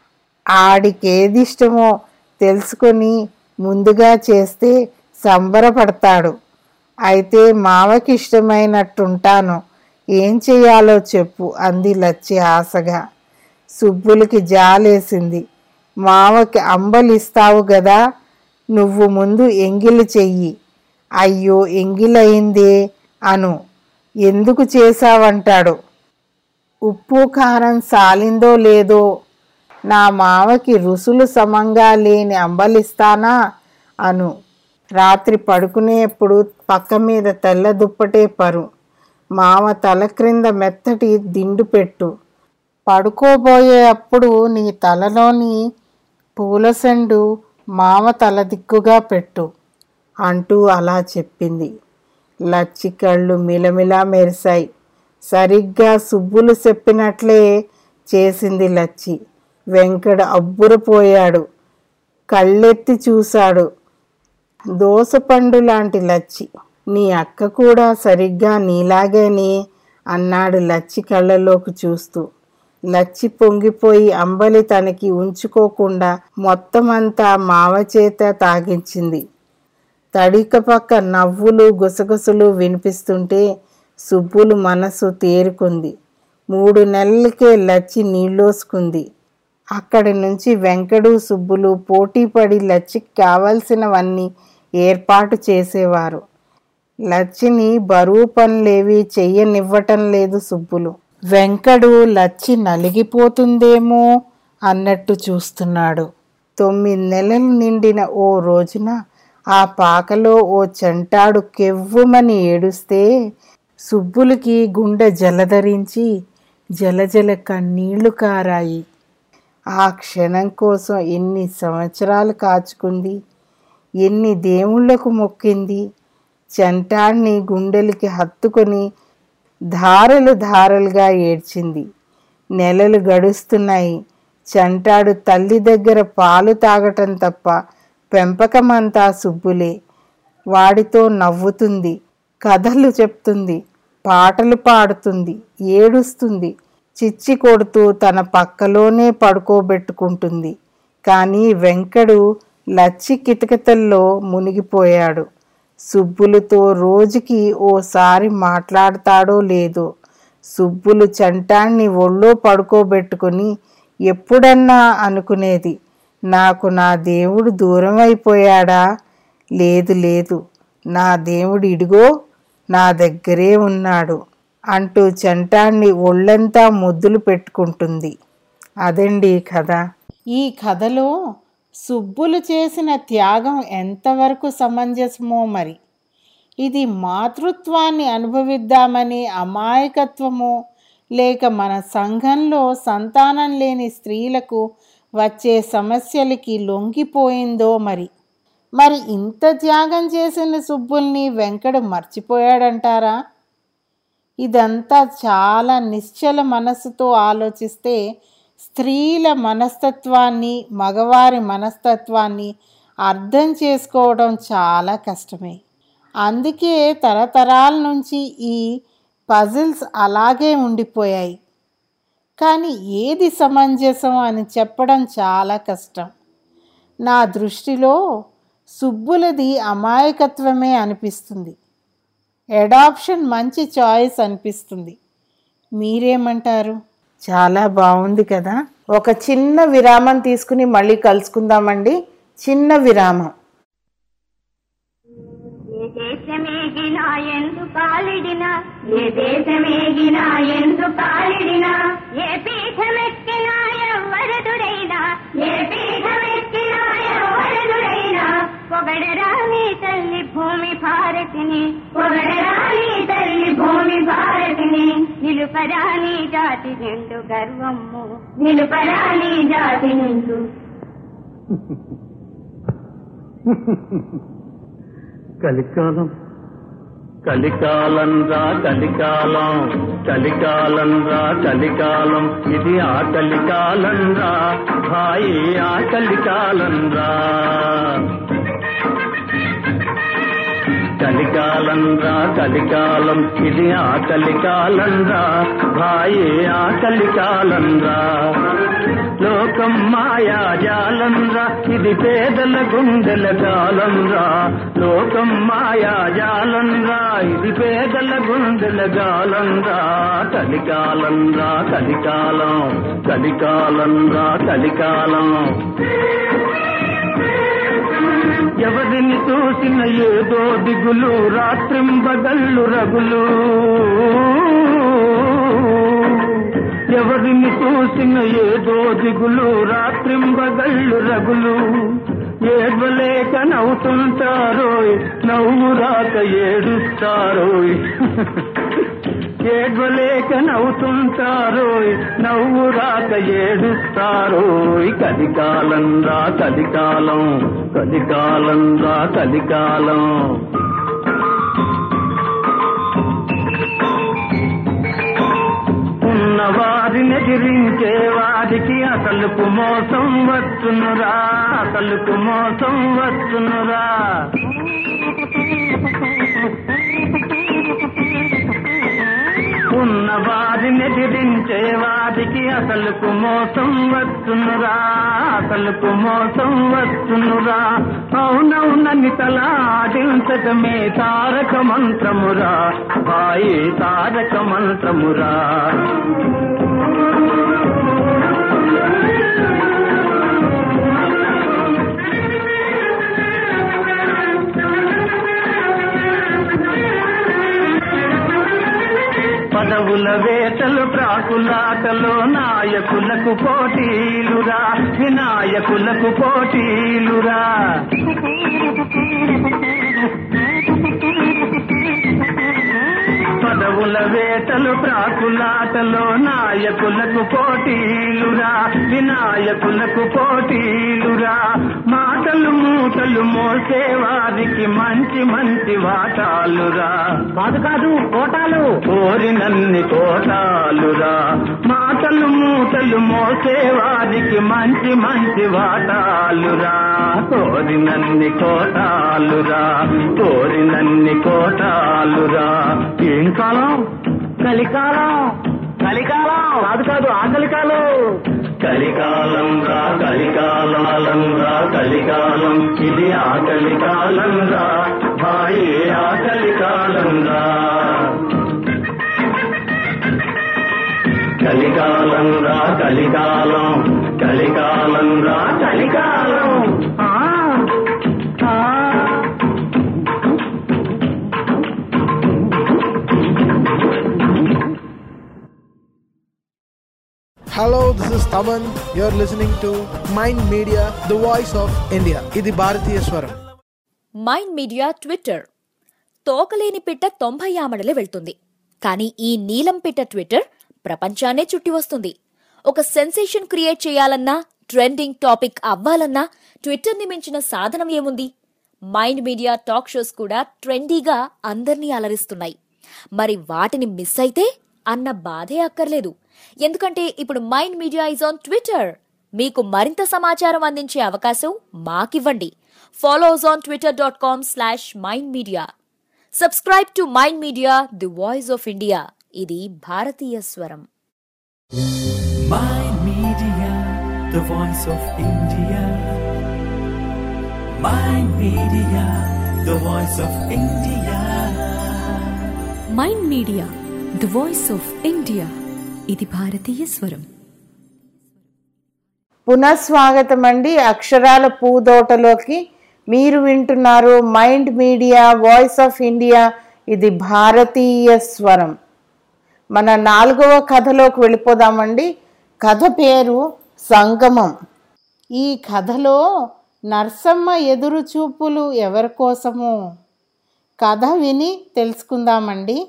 ఆడికేది ఇష్టమో తెలుసుకొని ముందుగా చేస్తే సంబరపడతాడు అయితే మావకి ఇష్టమైనట్టుంటాను ఏం చెయ్యాలో చెప్పు అంది లచ్చి ఆశగా సుబ్బులకి జాలేసింది మావకి అంబలిస్తావు గదా నువ్వు ముందు ఎంగిలి చెయ్యి అయ్యో ఎంగిలయిందే అను ఎందుకు చేశావంటాడు ఉప్పు కారం సాలిందో లేదో నా మావకి రుసులు సమంగా లేని అంబలిస్తానా అను రాత్రి పడుకునేప్పుడు పక్క మీద తెల్ల దుప్పటే పరు మావ తల క్రింద మెత్తటి దిండు పెట్టు పడుకోబోయే అప్పుడు నీ తలలోని పూలసెండు మావ తల దిక్కుగా పెట్టు అంటూ అలా చెప్పింది లచ్చి కళ్ళు మిలమిలా మెరిశాయి సరిగ్గా సుబ్బులు చెప్పినట్లే చేసింది లచ్చి వెంకట అబ్బురపోయాడు కళ్ళెత్తి చూశాడు దోసపండు లాంటి లచ్చి నీ అక్క కూడా సరిగ్గా నీలాగేనే అన్నాడు లచ్చి కళ్ళలోకి చూస్తూ లచ్చి పొంగిపోయి అంబలి తనకి ఉంచుకోకుండా మొత్తం అంతా మావ చేత తాగించింది తడిక పక్క నవ్వులు గుసగుసలు వినిపిస్తుంటే సుబ్బులు మనసు తేరుకుంది మూడు నెలలకే లచ్చి నీళ్ళోసుకుంది అక్కడి నుంచి వెంకడు సుబ్బులు పోటీపడి లచ్చికి కావలసినవన్నీ ఏర్పాటు చేసేవారు లచ్చిని బరువు పనులేవి చెయ్యనివ్వటం లేదు సుబ్బులు వెంకడు లచ్చి నలిగిపోతుందేమో అన్నట్టు చూస్తున్నాడు తొమ్మిది నెలలు నిండిన ఓ రోజున ఆ పాకలో ఓ చెంటాడు కెవ్వుమని ఏడుస్తే సుబ్బులకి గుండె జలధరించి జలజల కన్నీళ్లు కారాయి ఆ క్షణం కోసం ఎన్ని సంవత్సరాలు కాచుకుంది ఎన్ని దేవుళ్లకు మొక్కింది చెంటాడిని గుండెలకి హత్తుకొని ధారలు ధారలుగా ఏడ్చింది నెలలు గడుస్తున్నాయి చంటాడు తల్లి దగ్గర పాలు తాగటం తప్ప పెంపకమంతా సుబ్బులే వాడితో నవ్వుతుంది కథలు చెప్తుంది పాటలు పాడుతుంది ఏడుస్తుంది చిచ్చి కొడుతూ తన పక్కలోనే పడుకోబెట్టుకుంటుంది కానీ వెంకడు లచ్చి కితకితల్లో మునిగిపోయాడు సుబ్బులతో రోజుకి ఓసారి మాట్లాడతాడో లేదో సుబ్బులు చంటాన్ని ఒళ్ళో పడుకోబెట్టుకుని ఎప్పుడన్నా అనుకునేది నాకు నా దేవుడు దూరం అయిపోయాడా లేదు లేదు నా దేవుడు ఇడిగో నా దగ్గరే ఉన్నాడు అంటూ చంటాన్ని ఒళ్ళంతా ముద్దులు పెట్టుకుంటుంది అదండి కథ ఈ కథలో సుబ్బులు చేసిన త్యాగం ఎంతవరకు సమంజసమో మరి ఇది మాతృత్వాన్ని అనుభవిద్దామని అమాయకత్వమో లేక మన సంఘంలో సంతానం లేని స్త్రీలకు వచ్చే సమస్యలకి లొంగిపోయిందో మరి మరి ఇంత త్యాగం చేసిన సుబ్బుల్ని వెంకడు మర్చిపోయాడంటారా ఇదంతా చాలా నిశ్చల మనస్సుతో ఆలోచిస్తే స్త్రీల మనస్తత్వాన్ని మగవారి మనస్తత్వాన్ని అర్థం చేసుకోవడం చాలా కష్టమే అందుకే తరతరాల నుంచి ఈ పజిల్స్ అలాగే ఉండిపోయాయి కానీ ఏది సమంజసం అని చెప్పడం చాలా కష్టం నా దృష్టిలో సుబ్బులది అమాయకత్వమే అనిపిస్తుంది ఎడాప్షన్ మంచి చాయిస్ అనిపిస్తుంది మీరేమంటారు చాలా బాగుంది కదా ఒక చిన్న విరామం తీసుకుని మళ్ళీ కలుసుకుందామండి చిన్న విరామం ఏ దేశమేగినా ఎందు కాలిడినా ఏ దేశమేగినా ఎందు కాలిడినా ఏ పీఠమెక్కినా ఎవ్వరదురైనా ఏ పీఠమెక్కినా ఎవ్వరదురైనా పొగడరా నీ తల్లి భూమి భారతిని పొగడరా నీ తల్లి భూమి భారతిని నిలుపరా నీ జాతి నిండు గర్వము నిలుపరా నీ జాతి నిండు కలికాలం కలికాలం రా కలికాలం కలికాలం రా కలికాలం ఇది ఆ కలికాలం రా భాయి ఆ కలికాలం రా కలికాలం రా కలికాలం ఇది ఆ కలికాలం రా భాయి ఆ కలికాలం రా లోకం మాయా జాలం రా ఇది పేదల గుండెల కాలం రా లోకం మాయా జాలం రా ఇది పేదల గుండెల గాలం రా కలికాలం రా కలికాలం కలికాలం రా కలికాలం ఎవరిని చూసిన ఏదో దిగులు రాత్రింబగళ్ళు రగులు ఎవరిని చూసిన ఏదో దిగులు రాత్రింబగళ్ళు రగులు ఏడ్వలేక నవ్వుతుంటారో నవ్వు రాక ఏడుస్తారో ఏడ్వలేక నవ్వుతుంటారో నవ్వు రాక ఏడుస్తారో కలికాలం రా కలికాలం కలికాలం రా కలికాలం ఉన్న వారిని ఎదిరించే వారికి అసలుకు మోసం వచ్చునురా అసలుకు మోసం వచ్చునురా ఉన్న వారిని ఎదిరించే వారికి అసలుకు మోసం వచ్చునురా అసలుకు మోసం వచ్చునురా అవునవునని తలాడించటమే తారక మంత్రమురా బాయి తారక మంత్రమురా పదవుల వేటలు ప్రాకులాటలో నాయకులకు పోటీలురా వినాయకులకు పోటీలురా పదవుల వేటలు ప్రాకులాటలో నాయకులకు పోటీలురా వినాయకులకు పోటీలురా మాటలు మూటలు మోసే వారికి మంచి మంచి వాటాలురా కాదు కాదు కోటాలు కోరినన్ని కోటాలురా మాటలు మూటలు మోసే వారికి మంచి మంచి వాటాలురా కోరినన్ని కోటాలురా కోరినన్ని కోటాలురా ఏం కాలం కలికాలం కలికాలం కాదు కాదు ఆ కలికాలం కలికాలం రా కలికాలం రా కలికాలం ఇది ఆ కలికాలం రా భాయి ఆ కలికాలం రా కలికాలం రా కలికాలం కలికాలం రా కలికాలం ఆ, ఆ. Hello, this is Taman. You're listening to Mind Media, the voice of India. ఇది భారతీయ స్వరం మైండ్ మీడియా ట్విట్టర్ తోకలేని పిట్ట తొంభై ఆమడలే వెళ్తుంది కానీ ఈ నీలం పిట్ట ట్విట్టర్ ప్రపంచాన్నే చుట్టి వస్తుంది ఒక సెన్సేషన్ క్రియేట్ చేయాలన్నా ట్రెండింగ్ టాపిక్ అవ్వాలన్నా ట్విట్టర్ని మించిన సాధనం ఏముంది మైండ్ మీడియా టాక్ షోస్ కూడా ట్రెండీగా అందర్నీ అలరిస్తున్నాయి మరి వాటిని మిస్ అయితే అన్న బాధే అక్కర్లేదు ఎందుకంటే ఇప్పుడు Mind Media is on Twitter మీకు మరింత సమాచారం అందించే అవకాశం మాకివ్వండి follow us on Twitter dot com slash Mind Media subscribe to mind media the voice of India ఇది భారతీయ స్వరం Mind Media, the voice of India. Mind Media, the voice of India. Mind media the voice of India ఇది భారతీయ స్వరం పునఃస్వాగతం అండి అక్షరాల పూదోటలోకి మీరు వింటున్నారు mind media voice of India ఇది భారతీయ స్వరం మన నాలుగవ కథలోకి వెళ్ళిపోదామండి కథ పేరు సంగమం ఈ కథలో నర్సమ్మ ఎదురు చూపులు ఎవరి కోసము కథ విని తెలుసుకుందామండి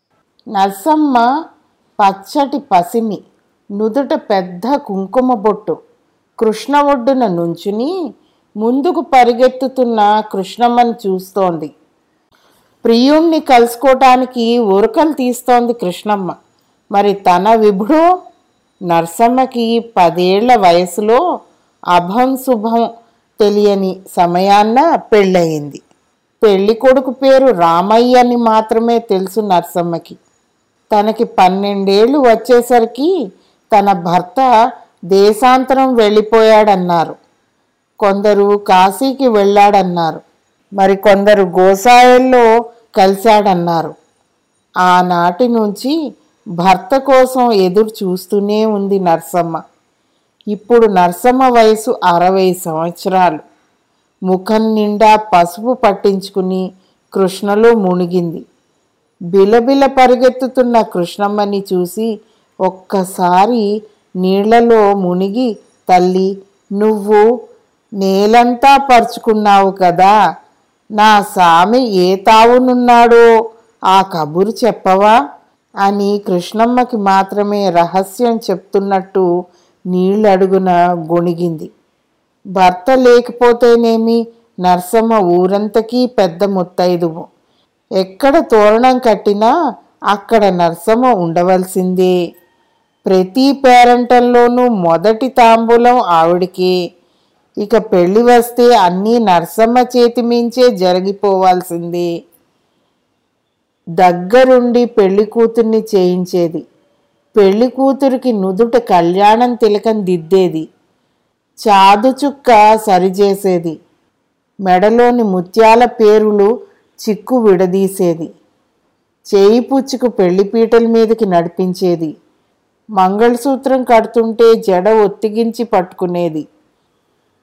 నర్సమ్మ పచ్చటి పసిమి నుదుట పెద్ద కుంకుమ బొట్టు కృష్ణ ఒడ్డున నుంచుని ముందుకు పరిగెత్తుతున్న కృష్ణమ్మని చూస్తోంది ప్రియుణ్ణి కలుసుకోవటానికి ఉరకలు తీస్తోంది కృష్ణమ్మ మరి తన విభుడు నర్సమ్మకి పదేళ్ల వయసులో అభం శుభం తెలియని సమయాన్న పెళ్ళయింది పెళ్లి కొడుకు పేరు రామయ్య అని మాత్రమే తెలుసు నర్సమ్మకి తనకి పన్నెండేళ్లు వచ్చేసరికి తన భర్త దేశాంతరం వెళ్ళిపోయాడన్నారు కొందరు కాశీకి వెళ్ళాడన్నారు మరి కొందరు గోసాయల్లో కలిశాడన్నారు ఆనాటి నుంచి భర్త కోసం ఎదురు చూస్తూనే ఉంది నర్సమ్మ ఇప్పుడు నర్సమ్మ వయసు అరవై సంవత్సరాలు ముఖం నిండా పసుపు పట్టించుకుని కృష్ణలో మునిగింది బిలబిల పరిగెత్తుతున్న కృష్ణమ్మని చూసి ఒక్కసారి నీళ్లలో మునిగి తల్లి నువ్వు నేలంతా పరుచుకున్నావు కదా నా సామి ఏ తావునున్నాడో ఆ కబురు చెప్పవా అని కృష్ణమ్మకి మాత్రమే రహస్యం చెప్తున్నట్టు నీళ్ళడుగున గొణిగింది భర్త లేకపోతేనేమి నర్సమ్మ ఊరంతకీ పెద్ద ముత్తైదువు ఎక్కడ తోరణం కట్టినా అక్కడ నర్సమ్మ ఉండవలసిందే ప్రతి పేరంటంలోనూ మొదటి తాంబూలం ఆవిడికే ఇక పెళ్లి వస్తే అన్నీ నర్సమ్మ చేతి మించే జరిగిపోవాల్సిందే దగ్గరుండి పెళ్లి కూతుర్ని చేయించేది పెళ్లి కూతురికి నుదుట కళ్యాణం తిలకం దిద్దేది చాదు చుక్క సరిచేసేది మెడలోని ముత్యాల పేరులు చిక్కు విడదీసేది చేయి పుచ్చుకు పెళ్లిపీటల మీదకి నడిపించేది మంగళసూత్రం కడుతుంటే జడ ఒత్తిగించి పట్టుకునేది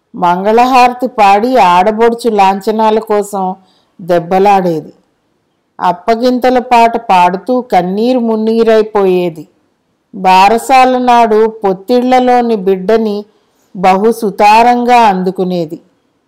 మంగళహారతి పాడి ఆడబొడుచు లాంఛనాల కోసం దెబ్బలాడేది అప్పగింతల పాట పాడుతూ కన్నీరు మున్నీరైపోయేది బారసాల నాడు పొత్తిళ్లలోని బిడ్డని బహు సుతారంగా అందుకునేది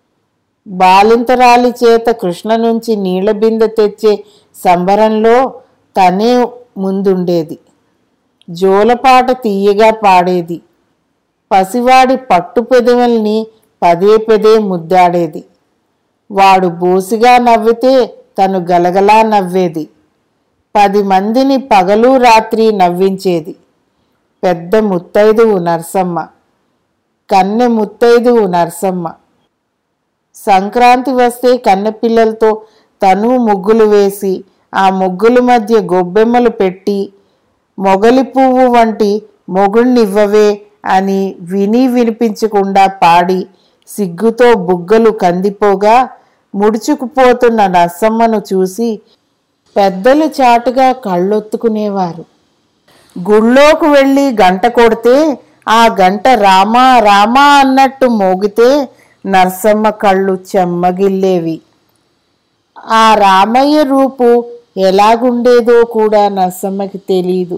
బాలింతరాలి చేత కృష్ణ నుంచి నీళ్ల బిందె తెచ్చే సంబరంలో తనే ముందుండేది జోలపాట తీయగా పాడేది పసివాడి పట్టు పెదవుల్ని పదే పదే ముద్దాడేది వాడు బోసిగా నవ్వితే తను గలగలా నవ్వేది పది మందిని పగలు రాత్రి నవ్వించేది పెద్ద ముత్తైదువు నరసమ్మ కన్నె ముత్తైదువు నరసమ్మ సంక్రాంతి వస్తే కన్నెపిల్లలతో తను ముగ్గులు వేసి ఆ ముగ్గుల మధ్య గొబ్బెమ్మలు పెట్టి మొగలి పువ్వు వంటి మొగుణ్ణివ్వవే అని విని వినిపించకుండా పాడి సిగ్గుతో బుగ్గలు కందిపోగా ముడుచుకుపోతున్న నర్సమ్మను చూసి పెద్దలు చాటుగా కళ్ళొత్తుకునేవారు గుళ్ళోకి వెళ్ళి గంట కొడితే ఆ గంట రామా రామా అన్నట్టు మోగితే నర్సమ్మ కళ్ళు చెమ్మగిల్లేవి ఆ రామయ్య రూపు ఎలాగుండేదో కూడా నర్సమ్మకి తెలీదు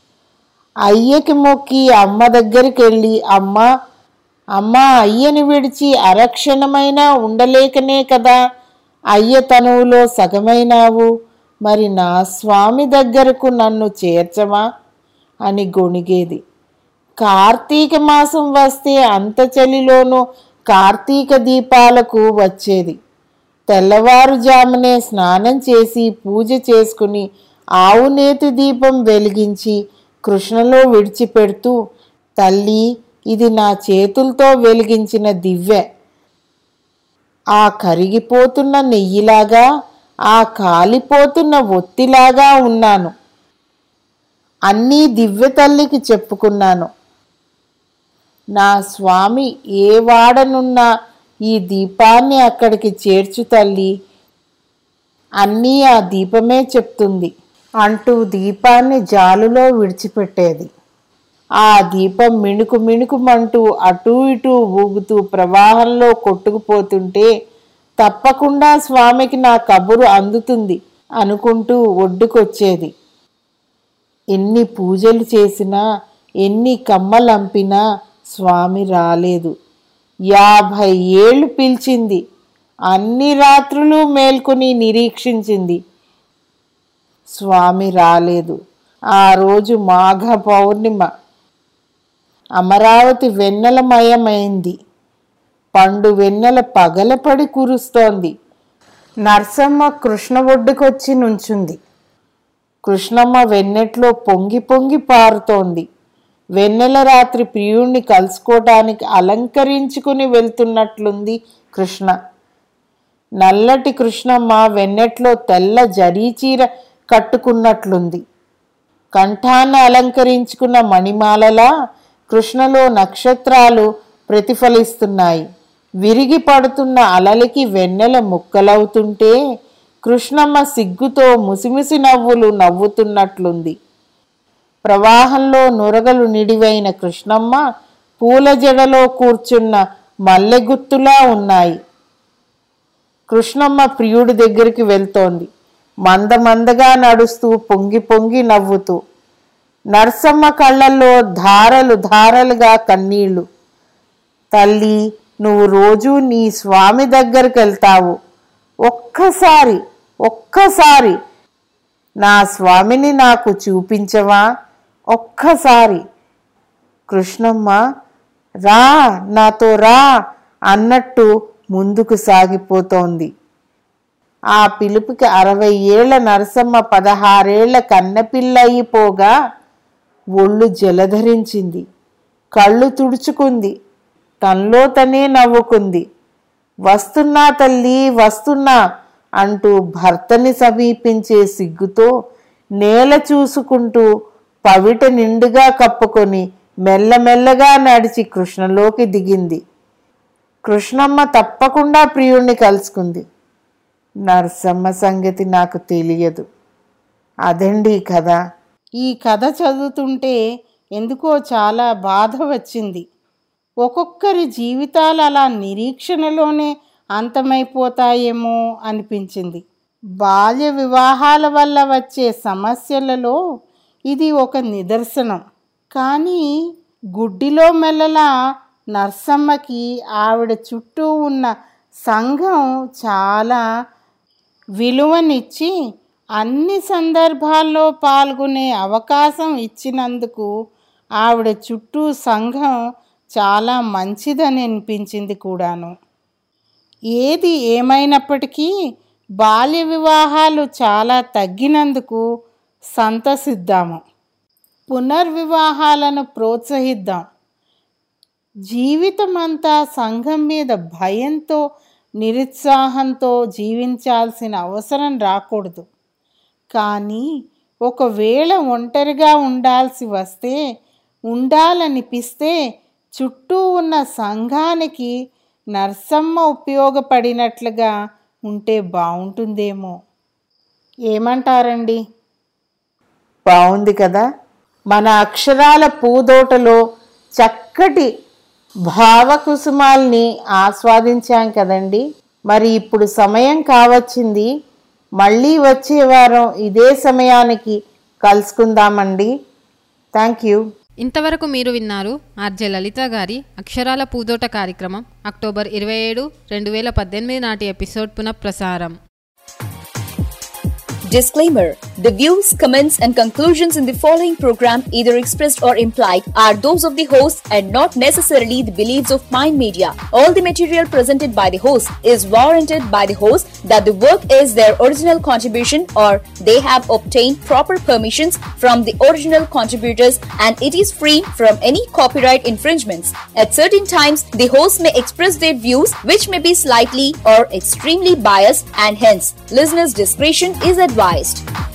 అయ్యకి మొక్కి అమ్మ దగ్గరికి వెళ్ళి అమ్మ అమ్మ అయ్యని విడిచి అరక్షణమైనా ఉండలేకనే కదా అయ్య తనువులో సగమైనావు మరి నా స్వామి దగ్గరకు నన్ను చేర్చవా అని గొణిగేది కార్తీక మాసం వస్తే అంత చలిలోనూ కార్తీక దీపాలకు వచ్చేది తెల్లవారుజామునే స్నానం చేసి పూజ చేసుకుని ఆవు నేతి దీపం వెలిగించి కృష్ణలో విడిచిపెడుతూ తల్లి ఇది నా చేతులతో వెలిగించిన దివ్య ఆ కరిగిపోతున్న నెయ్యిలాగా ఆ కాలిపోతున్న ఒత్తిలాగా ఉన్నాను అన్నీ దివ్య తల్లికి చెప్పుకున్నాను నా స్వామి ఏ వాడనున్నా ఈ దీపాన్ని అక్కడికి చేర్చు తల్లి అన్నీ ఆ దీపమే చెప్తుంది అంటూ దీపాన్ని జాలులో విడిచిపెట్టేది ఆ దీపం మిణుకు మిణుకుమంటూ అటూ ఇటూ ఊగుతూ ప్రవాహంలో కొట్టుకుపోతుంటే తప్పకుండా స్వామికి నా కబురు అందుతుంది అనుకుంటూ ఒడ్డుకొచ్చేది ఎన్ని పూజలు చేసినా ఎన్ని కమ్మలంపినా స్వామి రాలేదు యాభై ఏళ్ళు పిలిచింది అన్ని రాత్రులు మేల్కొని నిరీక్షించింది స్వామి రాలేదు ఆ రోజు మాఘ పౌర్ణిమ అమరావతి వెన్నెలమయమైంది పండు వెన్నెల పగలపడి కురుస్తోంది నర్సమ్మ కృష్ణ ఒడ్డుకొచ్చి నుంచుంది కృష్ణమ్మ వెన్నెట్లో పొంగి పొంగి పారుతోంది వెన్నెల రాత్రి ప్రియుణ్ణి కలుసుకోవటానికి అలంకరించుకుని వెళ్తున్నట్లుంది కృష్ణ నల్లటి కృష్ణమ్మ వెన్నెట్లో తెల్ల జరీ చీర కట్టుకున్నట్లుంది కంఠాన్ని అలంకరించుకున్న మణిమాలలా కృష్ణలో నక్షత్రాలు ప్రతిఫలిస్తున్నాయి విరిగి పడుతున్న అలలకి వెన్నెల ముక్కలవుతుంటే కృష్ణమ్మ సిగ్గుతో ముసిముసి నవ్వులు నవ్వుతున్నట్లుంది ప్రవాహంలో నురగలు నిడివైన కృష్ణమ్మ పూల జడలో కూర్చున్న మల్లెగుత్తులా ఉన్నాయి కృష్ణమ్మ ప్రియుడి దగ్గరికి వెళ్తోంది మందమందగా నడుస్తూ పొంగి పొంగి నవ్వుతూ నర్సమ్మ కళ్ళల్లో ధారలు ధారలుగా కన్నీళ్లు తల్లి నువ్వు రోజు నీ స్వామి దగ్గరికి వెళ్తావు ఒక్కసారి ఒక్కసారి నా స్వామిని నాకు చూపించవా ఒక్కసారి కృష్ణమ్మ రా నాతో రా అన్నట్టు ముందుకు సాగిపోతోంది ఆ పిలుపుకి అరవై ఏళ్ల నరసమ్మ పదహారేళ్ల కన్నపిల్ల అయిపోగా ఒళ్ళు జలధరించింది కళ్ళు తుడుచుకుంది తనలో తనే నవ్వుకుంది వస్తున్నా తల్లి వస్తున్నా అంటూ భర్తని సమీపించే సిగ్గుతో నేల చూసుకుంటూ పవిట నిండుగా కప్పుకొని మెల్లమెల్లగా నడిచి కృష్ణలోకి దిగింది కృష్ణమ్మ తప్పకుండా ప్రియుణ్ణి కలుసుకుంది నరసమ్మ సంగతి నాకు తెలియదు అదండి కథ ఈ కథ చదువుతుంటే ఎందుకో చాలా బాధ వచ్చింది ఒక్కొక్కరి జీవితాలు అలా నిరీక్షణలోనే అంతమైపోతాయేమో అనిపించింది బాల్య వివాహాల వల్ల వచ్చే సమస్యలలో ఇది ఒక నిదర్శనం కానీ గుడ్డిలో మెల్లలా నర్సమ్మకి ఆవిడ చుట్టూ ఉన్న సంఘం చాలా విలువనిచ్చి అన్ని సందర్భాల్లో పాల్గొనే అవకాశం ఇచ్చినందుకు ఆవిడ చుట్టూ సంఘం చాలా మంచిదని అనిపించింది కూడాను ఏది ఏమైనప్పటికీ బాల్య వివాహాలు చాలా తగ్గినందుకు సంతసిద్దాము పునర్వివాహాలను ప్రోత్సహిద్దాం జీవితమంతా సంఘం మీద భయంతో నిరుత్సాహంతో జీవించాల్సిన అవసరం రాకూడదు కానీ ఒకవేళ ఒంటరిగా ఉండాల్సి వస్తే ఉండాలనిపిస్తే చుట్టూ ఉన్న సంఘానికి నర్సమ్మ ఉపయోగపడినట్లుగా ఉంటే బాగుంటుందేమో ఏమంటారండి బాగుంది కదా మన అక్షరాల పూదోటలో చక్కటి భావకుసుమాల్ని ఆస్వాదించాం కదండి మరి ఇప్పుడు సమయం కావచ్చింది మళ్ళీ వచ్చే వారం ఇదే సమయానికి కలుసుకుందామండి థ్యాంక్ యూ ఇంతవరకు మీరు విన్నారు ఆర్జే లలిత గారి అక్షరాల పూదోట కార్యక్రమం అక్టోబర్ ఇరవై ఏడు రెండు వేల పద్దెనిమిది నాటి ఎపిసోడ్ పునఃప్రసారం Disclaimer The views, comments, and conclusions in the following program, either expressed or implied, are those of the host and not necessarily the beliefs of Mind Media. All the material presented by the host is warranted by the host that the work is their original contribution or they have obtained proper permissions from the original contributors and it is free from any copyright infringements. At certain times, the host may express their views which may be slightly or extremely biased and hence listeners' discretion is advised.